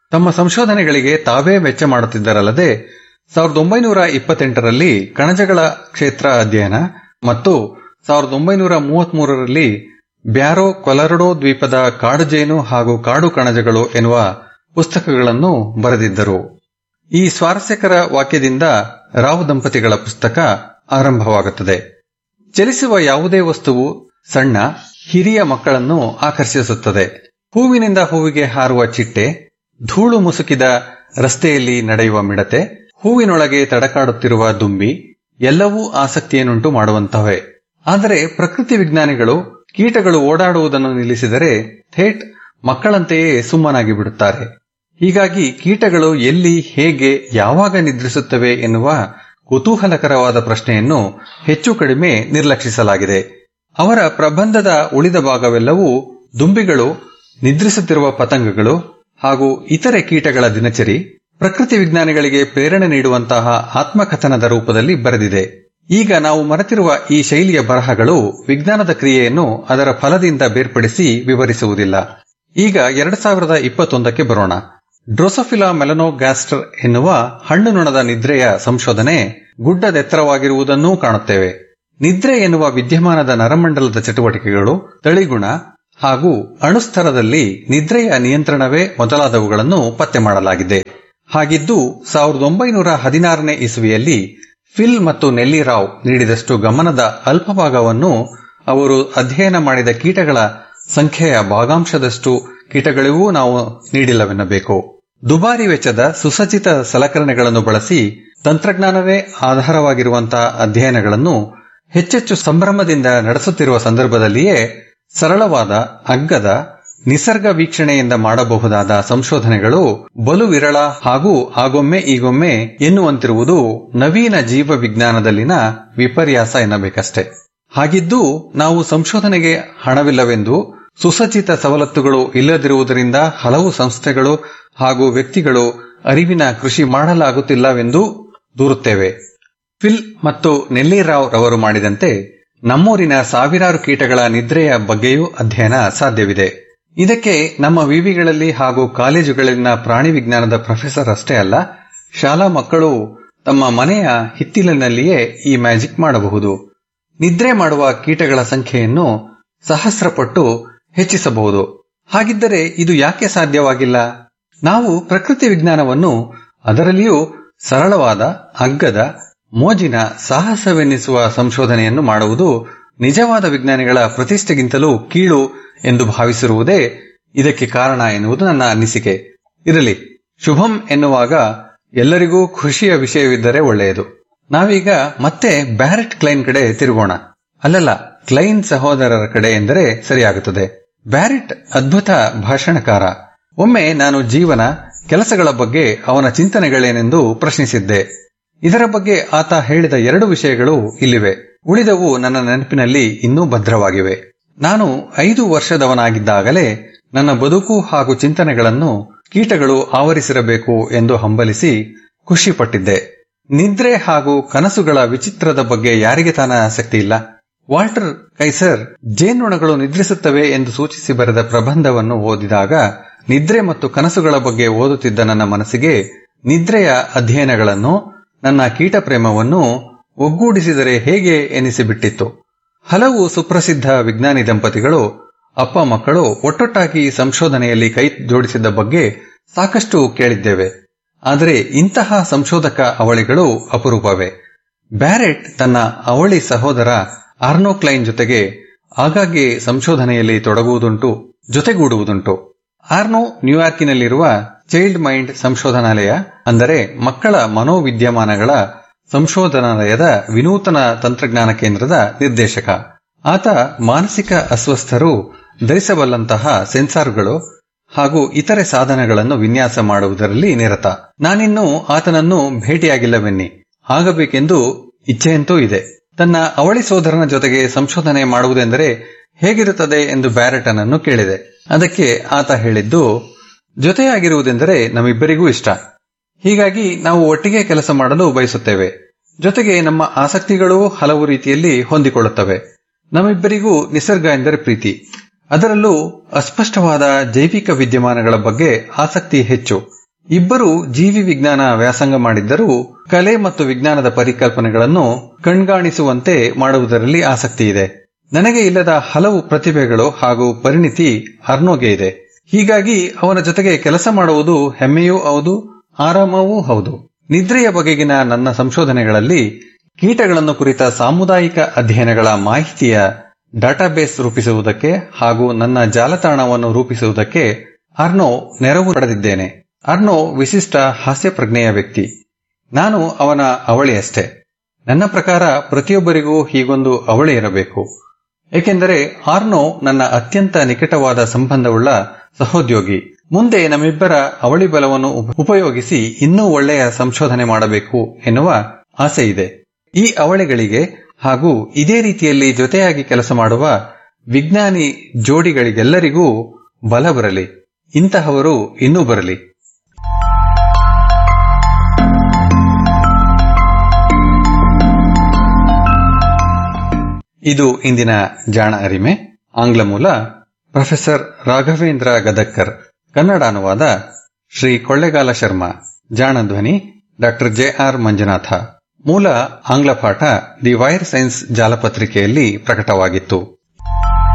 ತಮ್ಮ ಸಂಶೋಧನೆಗಳಿಗೆ ತಾವೇ ವೆಚ್ಚ ಮಾಡುತ್ತಿದ್ದರಲ್ಲದೆ ಸಾವಿರದ ಒಂಬೈನೂರ ಇಪ್ಪತ್ತೆಂಟರಲ್ಲಿ ಕಣಜಗಳ ಕ್ಷೇತ್ರ ಅಧ್ಯಯನ ಮತ್ತು ಸಾವಿರದ ಒಂಬೈನೂರ ಮೂವತ್ಮೂರರಲ್ಲಿ ಬ್ಯಾರೋ ಕೊಲರಡೋ ದ್ವೀಪದ ಕಾಡುಜೇನು ಹಾಗೂ ಕಾಡು ಕಣಜಗಳು ಎನ್ನುವ ಪುಸ್ತಕಗಳನ್ನು ಬರೆದಿದ್ದರು ಈ ಸ್ವಾರಸ್ಯಕರ ವಾಕ್ಯದಿಂದ ರಾವ್ ದಂಪತಿಗಳ ಪುಸ್ತಕ ಆರಂಭವಾಗುತ್ತದೆ ಚಲಿಸುವ ಯಾವುದೇ ವಸ್ತುವು ಸಣ್ಣ ಹಿರಿಯ ಮಕ್ಕಳನ್ನು ಆಕರ್ಷಿಸುತ್ತದೆ ಹೂವಿನಿಂದ ಹೂವಿಗೆ ಹಾರುವ ಚಿಟ್ಟೆ ಧೂಳು ಮುಸುಕಿದ ರಸ್ತೆಯಲ್ಲಿ ನಡೆಯುವ ಮಿಡತೆ ಹೂವಿನೊಳಗೆ ತಡಕಾಡುತ್ತಿರುವ ದುಂಬಿ ಎಲ್ಲವೂ ಆಸಕ್ತಿಯನ್ನುಂಟು ಮಾಡುವಂತಹವೇ ಆದರೆ ಪ್ರಕೃತಿ ವಿಜ್ಞಾನಿಗಳು ಕೀಟಗಳು ಓಡಾಡುವುದನ್ನು ನಿಲ್ಲಿಸಿದರೆ ಥೇಟ್ ಮಕ್ಕಳಂತೆಯೇ ಸುಮ್ಮನಾಗಿ ಬಿಡುತ್ತಾರೆ ಹೀಗಾಗಿ ಕೀಟಗಳು ಎಲ್ಲಿ ಹೇಗೆ ಯಾವಾಗ ನಿದ್ರಿಸುತ್ತವೆ ಎನ್ನುವ ಕುತೂಹಲಕರವಾದ ಪ್ರಶ್ನೆಯನ್ನು ಹೆಚ್ಚು ಕಡಿಮೆ ನಿರ್ಲಕ್ಷಿಸಲಾಗಿದೆ ಅವರ ಪ್ರಬಂಧದ ಉಳಿದ ಭಾಗವೆಲ್ಲವೂ ದುಂಬಿಗಳು ನಿದ್ರಿಸುತ್ತಿರುವ ಪತಂಗಗಳು ಹಾಗೂ ಇತರೆ ಕೀಟಗಳ ದಿನಚರಿ ಪ್ರಕೃತಿ ವಿಜ್ಞಾನಿಗಳಿಗೆ ಪ್ರೇರಣೆ ನೀಡುವಂತಹ ಆತ್ಮಕಥನದ ರೂಪದಲ್ಲಿ ಬರೆದಿದೆ ಈಗ ನಾವು ಮರೆತಿರುವ ಈ ಶೈಲಿಯ ಬರಹಗಳು ವಿಜ್ಞಾನದ ಕ್ರಿಯೆಯನ್ನು ಅದರ ಫಲದಿಂದ ಬೇರ್ಪಡಿಸಿ ವಿವರಿಸುವುದಿಲ್ಲ ಈಗ ಎರಡ್ ಸಾವಿರದ ಇಪ್ಪತ್ತೊಂದಕ್ಕೆ ಬರೋಣ ಡ್ರೋಸೋಫಿಲಾ ಮೆಲನೋಗ್ಯಾಸ್ಟರ್ ಎನ್ನುವ ಹಣ್ಣು ನೊಣದ ನಿದ್ರೆಯ ಸಂಶೋಧನೆ ಗುಡ್ಡದೆತ್ತರವಾಗಿರುವುದನ್ನೂ ಕಾಣುತ್ತೇವೆ ನಿದ್ರೆ ಎನ್ನುವ ವಿದ್ಯಮಾನದ ನರಮಂಡಲದ ಚಟುವಟಿಕೆಗಳು ತಳಿಗುಣ ಹಾಗೂ ಅಣುಸ್ತರದಲ್ಲಿ ನಿದ್ರೆಯ ನಿಯಂತ್ರಣವೇ ಮೊದಲಾದವುಗಳನ್ನು ಪತ್ತೆ ಮಾಡಲಾಗಿದೆ ಹಾಗಿದ್ದು ಸಾವಿರದ ಒಂಬೈನೂರ ಹದಿನಾರನೇ ಇಸುವಿಯಲ್ಲಿ ಫಿಲ್ ಮತ್ತು ನೆಲ್ಲಿ ರಾವ್ ನೀಡಿದಷ್ಟು ಗಮನದ ಅಲ್ಪ ಭಾಗವನ್ನು ಅವರು ಅಧ್ಯಯನ ಮಾಡಿದ ಕೀಟಗಳ ಸಂಖ್ಯೆಯ ಭಾಗಾಂಶದಷ್ಟು ಕೀಟಗಳಿಗೂ ನಾವು ನೀಡಿಲ್ಲವೆನ್ನಬೇಕು ದುಬಾರಿ ವೆಚ್ಚದ ಸುಸಜ್ಜಿತ ಸಲಕರಣೆಗಳನ್ನು ಬಳಸಿ ತಂತ್ರಜ್ಞಾನವೇ ಆಧಾರವಾಗಿರುವಂತಹ ಅಧ್ಯಯನಗಳನ್ನು ಹೆಚ್ಚೆಚ್ಚು ಸಂಭ್ರಮದಿಂದ ನಡೆಸುತ್ತಿರುವ ಸಂದರ್ಭದಲ್ಲಿಯೇ ಸರಳವಾದ ಅಗ್ಗದ ನಿಸರ್ಗ ವೀಕ್ಷಣೆಯಿಂದ ಮಾಡಬಹುದಾದ ಸಂಶೋಧನೆಗಳು ಬಲು ವಿರಳ ಹಾಗೂ ಆಗೊಮ್ಮೆ ಈಗೊಮ್ಮೆ ಎನ್ನುವಂತಿರುವುದು ನವೀನ ಜೀವ ವಿಜ್ಞಾನದಲ್ಲಿನ ವಿಪರ್ಯಾಸ ಎನ್ನಬೇಕಷ್ಟೆ ಹಾಗಿದ್ದು ನಾವು ಸಂಶೋಧನೆಗೆ ಹಣವಿಲ್ಲವೆಂದು ಸುಸಜ್ಜಿತ ಸವಲತ್ತುಗಳು ಇಲ್ಲದಿರುವುದರಿಂದ ಹಲವು ಸಂಸ್ಥೆಗಳು ಹಾಗೂ ವ್ಯಕ್ತಿಗಳು ಅರಿವಿನ ಕೃಷಿ ಮಾಡಲಾಗುತ್ತಿಲ್ಲವೆಂದು ದೂರುತ್ತೇವೆ ಫಿಲ್ ಮತ್ತು ನೆಲ್ಲಿರಾವ್ ರವರು ಮಾಡಿದಂತೆ ನಮ್ಮೂರಿನ ಸಾವಿರಾರು ಕೀಟಗಳ ನಿದ್ರೆಯ ಬಗ್ಗೆಯೂ ಅಧ್ಯಯನ ಸಾಧ್ಯವಿದೆ ಇದಕ್ಕೆ ನಮ್ಮ ವಿವಿಗಳಲ್ಲಿ ಹಾಗೂ ಕಾಲೇಜುಗಳಲ್ಲಿನ ಪ್ರಾಣಿ ವಿಜ್ಞಾನದ ಪ್ರೊಫೆಸರ್ ಅಷ್ಟೇ ಅಲ್ಲ ಶಾಲಾ ಮಕ್ಕಳು ತಮ್ಮ ಮನೆಯ ಹಿತ್ತಿಲಿನಲ್ಲಿಯೇ ಈ ಮ್ಯಾಜಿಕ್ ಮಾಡಬಹುದು ನಿದ್ರೆ ಮಾಡುವ ಕೀಟಗಳ ಸಂಖ್ಯೆಯನ್ನು ಸಹಸ್ರಪಟ್ಟು ಹೆಚ್ಚಿಸಬಹುದು ಹಾಗಿದ್ದರೆ ಇದು ಯಾಕೆ ಸಾಧ್ಯವಾಗಿಲ್ಲ ನಾವು ಪ್ರಕೃತಿ ವಿಜ್ಞಾನವನ್ನು ಅದರಲ್ಲಿಯೂ ಸರಳವಾದ ಅಗ್ಗದ ಮೋಜಿನ ಸಾಹಸವೆನ್ನಿಸುವ ಸಂಶೋಧನೆಯನ್ನು ಮಾಡುವುದು ನಿಜವಾದ ವಿಜ್ಞಾನಿಗಳ ಪ್ರತಿಷ್ಠೆಗಿಂತಲೂ ಕೀಳು ಎಂದು ಭಾವಿಸಿರುವುದೇ ಇದಕ್ಕೆ ಕಾರಣ ಎನ್ನುವುದು ನನ್ನ ಅನಿಸಿಕೆ ಇರಲಿ ಶುಭಂ ಎನ್ನುವಾಗ ಎಲ್ಲರಿಗೂ ಖುಷಿಯ ವಿಷಯವಿದ್ದರೆ ಒಳ್ಳೆಯದು ನಾವೀಗ ಮತ್ತೆ ಬ್ಯಾರೆಟ್ ಕ್ಲೈನ್ ಕಡೆ ತಿರುಗೋಣ ಅಲ್ಲಲ್ಲ ಕ್ಲೈನ್ ಸಹೋದರರ ಕಡೆ ಎಂದರೆ ಸರಿಯಾಗುತ್ತದೆ ಬ್ಯಾರೆಟ್ ಅದ್ಭುತ ಭಾಷಣಕಾರ ಒಮ್ಮೆ ನಾನು ಜೀವನ ಕೆಲಸಗಳ ಬಗ್ಗೆ ಅವನ ಚಿಂತನೆಗಳೇನೆಂದು ಪ್ರಶ್ನಿಸಿದ್ದೆ ಇದರ ಬಗ್ಗೆ ಆತ ಹೇಳಿದ ಎರಡು ವಿಷಯಗಳು ಇಲ್ಲಿವೆ ಉಳಿದವು ನನ್ನ ನೆನಪಿನಲ್ಲಿ ಇನ್ನೂ ಭದ್ರವಾಗಿವೆ ನಾನು ಐದು ವರ್ಷದವನಾಗಿದ್ದಾಗಲೇ ನನ್ನ ಬದುಕು ಹಾಗೂ ಚಿಂತನೆಗಳನ್ನು ಕೀಟಗಳು ಆವರಿಸಿರಬೇಕು ಎಂದು ಹಂಬಲಿಸಿ ಖುಷಿಪಟ್ಟಿದ್ದೆ ನಿದ್ರೆ ಹಾಗೂ ಕನಸುಗಳ ವಿಚಿತ್ರದ ಬಗ್ಗೆ ಯಾರಿಗೆ ತಾನ ಆಸಕ್ತಿ ಇಲ್ಲ ವಾಲ್ಟರ್ ಕೈಸರ್ ಜೇನುಣಗಳು ನಿದ್ರಿಸುತ್ತವೆ ಎಂದು ಸೂಚಿಸಿ ಬರೆದ ಪ್ರಬಂಧವನ್ನು ಓದಿದಾಗ ನಿದ್ರೆ ಮತ್ತು ಕನಸುಗಳ ಬಗ್ಗೆ ಓದುತ್ತಿದ್ದ ನನ್ನ ಮನಸ್ಸಿಗೆ ನಿದ್ರೆಯ ಅಧ್ಯಯನಗಳನ್ನು ನನ್ನ ಕೀಟ ಪ್ರೇಮವನ್ನು ಒಗ್ಗೂಡಿಸಿದರೆ ಹೇಗೆ ಎನಿಸಿಬಿಟ್ಟಿತ್ತು ಹಲವು ಸುಪ್ರಸಿದ್ಧ ವಿಜ್ಞಾನಿ ದಂಪತಿಗಳು ಅಪ್ಪ ಮಕ್ಕಳು ಒಟ್ಟೊಟ್ಟಾಗಿ ಸಂಶೋಧನೆಯಲ್ಲಿ ಕೈ ಜೋಡಿಸಿದ್ದ ಬಗ್ಗೆ ಸಾಕಷ್ಟು ಕೇಳಿದ್ದೇವೆ ಆದರೆ ಇಂತಹ ಸಂಶೋಧಕ ಅವಳಿಗಳು ಅಪರೂಪವೇ ಬ್ಯಾರೆಟ್ ತನ್ನ ಅವಳಿ ಸಹೋದರ ಆರ್ನೋ ಕ್ಲೈನ್ ಜೊತೆಗೆ ಆಗಾಗ್ಗೆ ಸಂಶೋಧನೆಯಲ್ಲಿ ತೊಡಗುವುದುಂಟು ಜೊತೆಗೂಡುವುದುಂಟು ಆರ್ನೋ ನ್ಯೂಯಾರ್ಕಿನಲ್ಲಿರುವ ಚೈಲ್ಡ್ ಮೈಂಡ್ ಸಂಶೋಧನಾಲಯ ಅಂದರೆ ಮಕ್ಕಳ ಮನೋವಿದ್ಯಮಾನಗಳ ಸಂಶೋಧನಾಲಯದ ವಿನೂತನ ತಂತ್ರಜ್ಞಾನ ಕೇಂದ್ರದ ನಿರ್ದೇಶಕ ಆತ ಮಾನಸಿಕ ಅಸ್ವಸ್ಥರು ಧರಿಸಬಲ್ಲಂತಹ ಸೆನ್ಸಾರ್ಗಳು ಹಾಗೂ ಇತರೆ ಸಾಧನಗಳನ್ನು ವಿನ್ಯಾಸ ಮಾಡುವುದರಲ್ಲಿ ನಿರತ ನಾನಿನ್ನೂ ಆತನನ್ನು ಭೇಟಿಯಾಗಿಲ್ಲವೆನ್ನಿ ಆಗಬೇಕೆಂದು ಇಚ್ಛೆಯಂತೂ ಇದೆ ತನ್ನ ಅವಳಿ ಸೋದರನ ಜೊತೆಗೆ ಸಂಶೋಧನೆ ಮಾಡುವುದೆಂದರೆ ಹೇಗಿರುತ್ತದೆ ಎಂದು ಬ್ಯಾರೆಟನನ್ನು ಕೇಳಿದೆ ಅದಕ್ಕೆ ಆತ ಹೇಳಿದ್ದು ಜೊತೆಯಾಗಿರುವುದೆಂದರೆ ನಮ್ಮಿಬ್ಬರಿಗೂ ಇಷ್ಟ ಹೀಗಾಗಿ ನಾವು ಒಟ್ಟಿಗೆ ಕೆಲಸ ಮಾಡಲು ಬಯಸುತ್ತೇವೆ ಜೊತೆಗೆ ನಮ್ಮ ಆಸಕ್ತಿಗಳೂ ಹಲವು ರೀತಿಯಲ್ಲಿ ಹೊಂದಿಕೊಳ್ಳುತ್ತವೆ ನಮ್ಮಿಬ್ಬರಿಗೂ ನಿಸರ್ಗ ಎಂದರೆ ಪ್ರೀತಿ ಅದರಲ್ಲೂ ಅಸ್ಪಷ್ಟವಾದ ಜೈವಿಕ ವಿದ್ಯಮಾನಗಳ ಬಗ್ಗೆ ಆಸಕ್ತಿ ಹೆಚ್ಚು ಇಬ್ಬರು ಜೀವಿ ವಿಜ್ಞಾನ ವ್ಯಾಸಂಗ ಮಾಡಿದ್ದರೂ ಕಲೆ ಮತ್ತು ವಿಜ್ಞಾನದ ಪರಿಕಲ್ಪನೆಗಳನ್ನು ಕಣ್ಗಾಣಿಸುವಂತೆ ಮಾಡುವುದರಲ್ಲಿ ಆಸಕ್ತಿ ಇದೆ ನನಗೆ ಇಲ್ಲದ ಹಲವು ಪ್ರತಿಭೆಗಳು ಹಾಗೂ ಪರಿಣಿತಿ ಅರ್ನೋಗೆ ಇದೆ ಹೀಗಾಗಿ ಅವನ ಜೊತೆಗೆ ಕೆಲಸ ಮಾಡುವುದು ಹೆಮ್ಮೆಯೂ ಹೌದು ಆರಾಮವೂ ಹೌದು ನಿದ್ರೆಯ ಬಗೆಗಿನ ನನ್ನ ಸಂಶೋಧನೆಗಳಲ್ಲಿ ಕೀಟಗಳನ್ನು ಕುರಿತ ಸಾಮುದಾಯಿಕ ಅಧ್ಯಯನಗಳ ಮಾಹಿತಿಯ ಡಾಟಾಬೇಸ್ ರೂಪಿಸುವುದಕ್ಕೆ ಹಾಗೂ ನನ್ನ ಜಾಲತಾಣವನ್ನು ರೂಪಿಸುವುದಕ್ಕೆ ಅರ್ನೋ ನೆರವು ಪಡೆದಿದ್ದೇನೆ ಅರ್ನೋ ವಿಶಿಷ್ಟ ಹಾಸ್ಯ ಪ್ರಜ್ಞೆಯ ವ್ಯಕ್ತಿ ನಾನು ಅವನ ಅವಳಿಯಷ್ಟೇ ನನ್ನ ಪ್ರಕಾರ ಪ್ರತಿಯೊಬ್ಬರಿಗೂ ಹೀಗೊಂದು ಅವಳಿ ಇರಬೇಕು ಏಕೆಂದರೆ ಆರ್ನೋ ನನ್ನ ಅತ್ಯಂತ ನಿಕಟವಾದ ಸಂಬಂಧವುಳ್ಳ ಸಹೋದ್ಯೋಗಿ ಮುಂದೆ ನಮ್ಮಿಬ್ಬರ ಅವಳಿ ಬಲವನ್ನು ಉಪಯೋಗಿಸಿ ಇನ್ನೂ ಒಳ್ಳೆಯ ಸಂಶೋಧನೆ ಮಾಡಬೇಕು ಎನ್ನುವ ಆಸೆ ಇದೆ ಈ ಅವಳಿಗಳಿಗೆ ಹಾಗೂ ಇದೇ ರೀತಿಯಲ್ಲಿ ಜೊತೆಯಾಗಿ ಕೆಲಸ ಮಾಡುವ ವಿಜ್ಞಾನಿ ಜೋಡಿಗಳಿಗೆಲ್ಲರಿಗೂ ಬಲ ಬರಲಿ ಇಂತಹವರು ಇನ್ನೂ ಬರಲಿ ಇದು ಇಂದಿನ ಜಾಣ ಅರಿಮೆ ಆಂಗ್ಲ ಮೂಲ ಪ್ರೊಫೆಸರ್ ರಾಘವೇಂದ್ರ ಗದಕ್ಕರ್ ಕನ್ನಡ ಅನುವಾದ ಶ್ರೀ ಕೊಳ್ಳೆಗಾಲ ಶರ್ಮಾ ಜಾಣ ಧ್ವನಿ ಡಾಕ್ಟರ್ ಜೆ ಆರ್ ಮಂಜುನಾಥ ಮೂಲ ಆಂಗ್ಲ ಪಾಠ ದಿ ವೈರ್ ಸೈನ್ಸ್ ಜಾಲಪತ್ರಿಕೆಯಲ್ಲಿ ಪ್ರಕಟವಾಗಿತ್ತು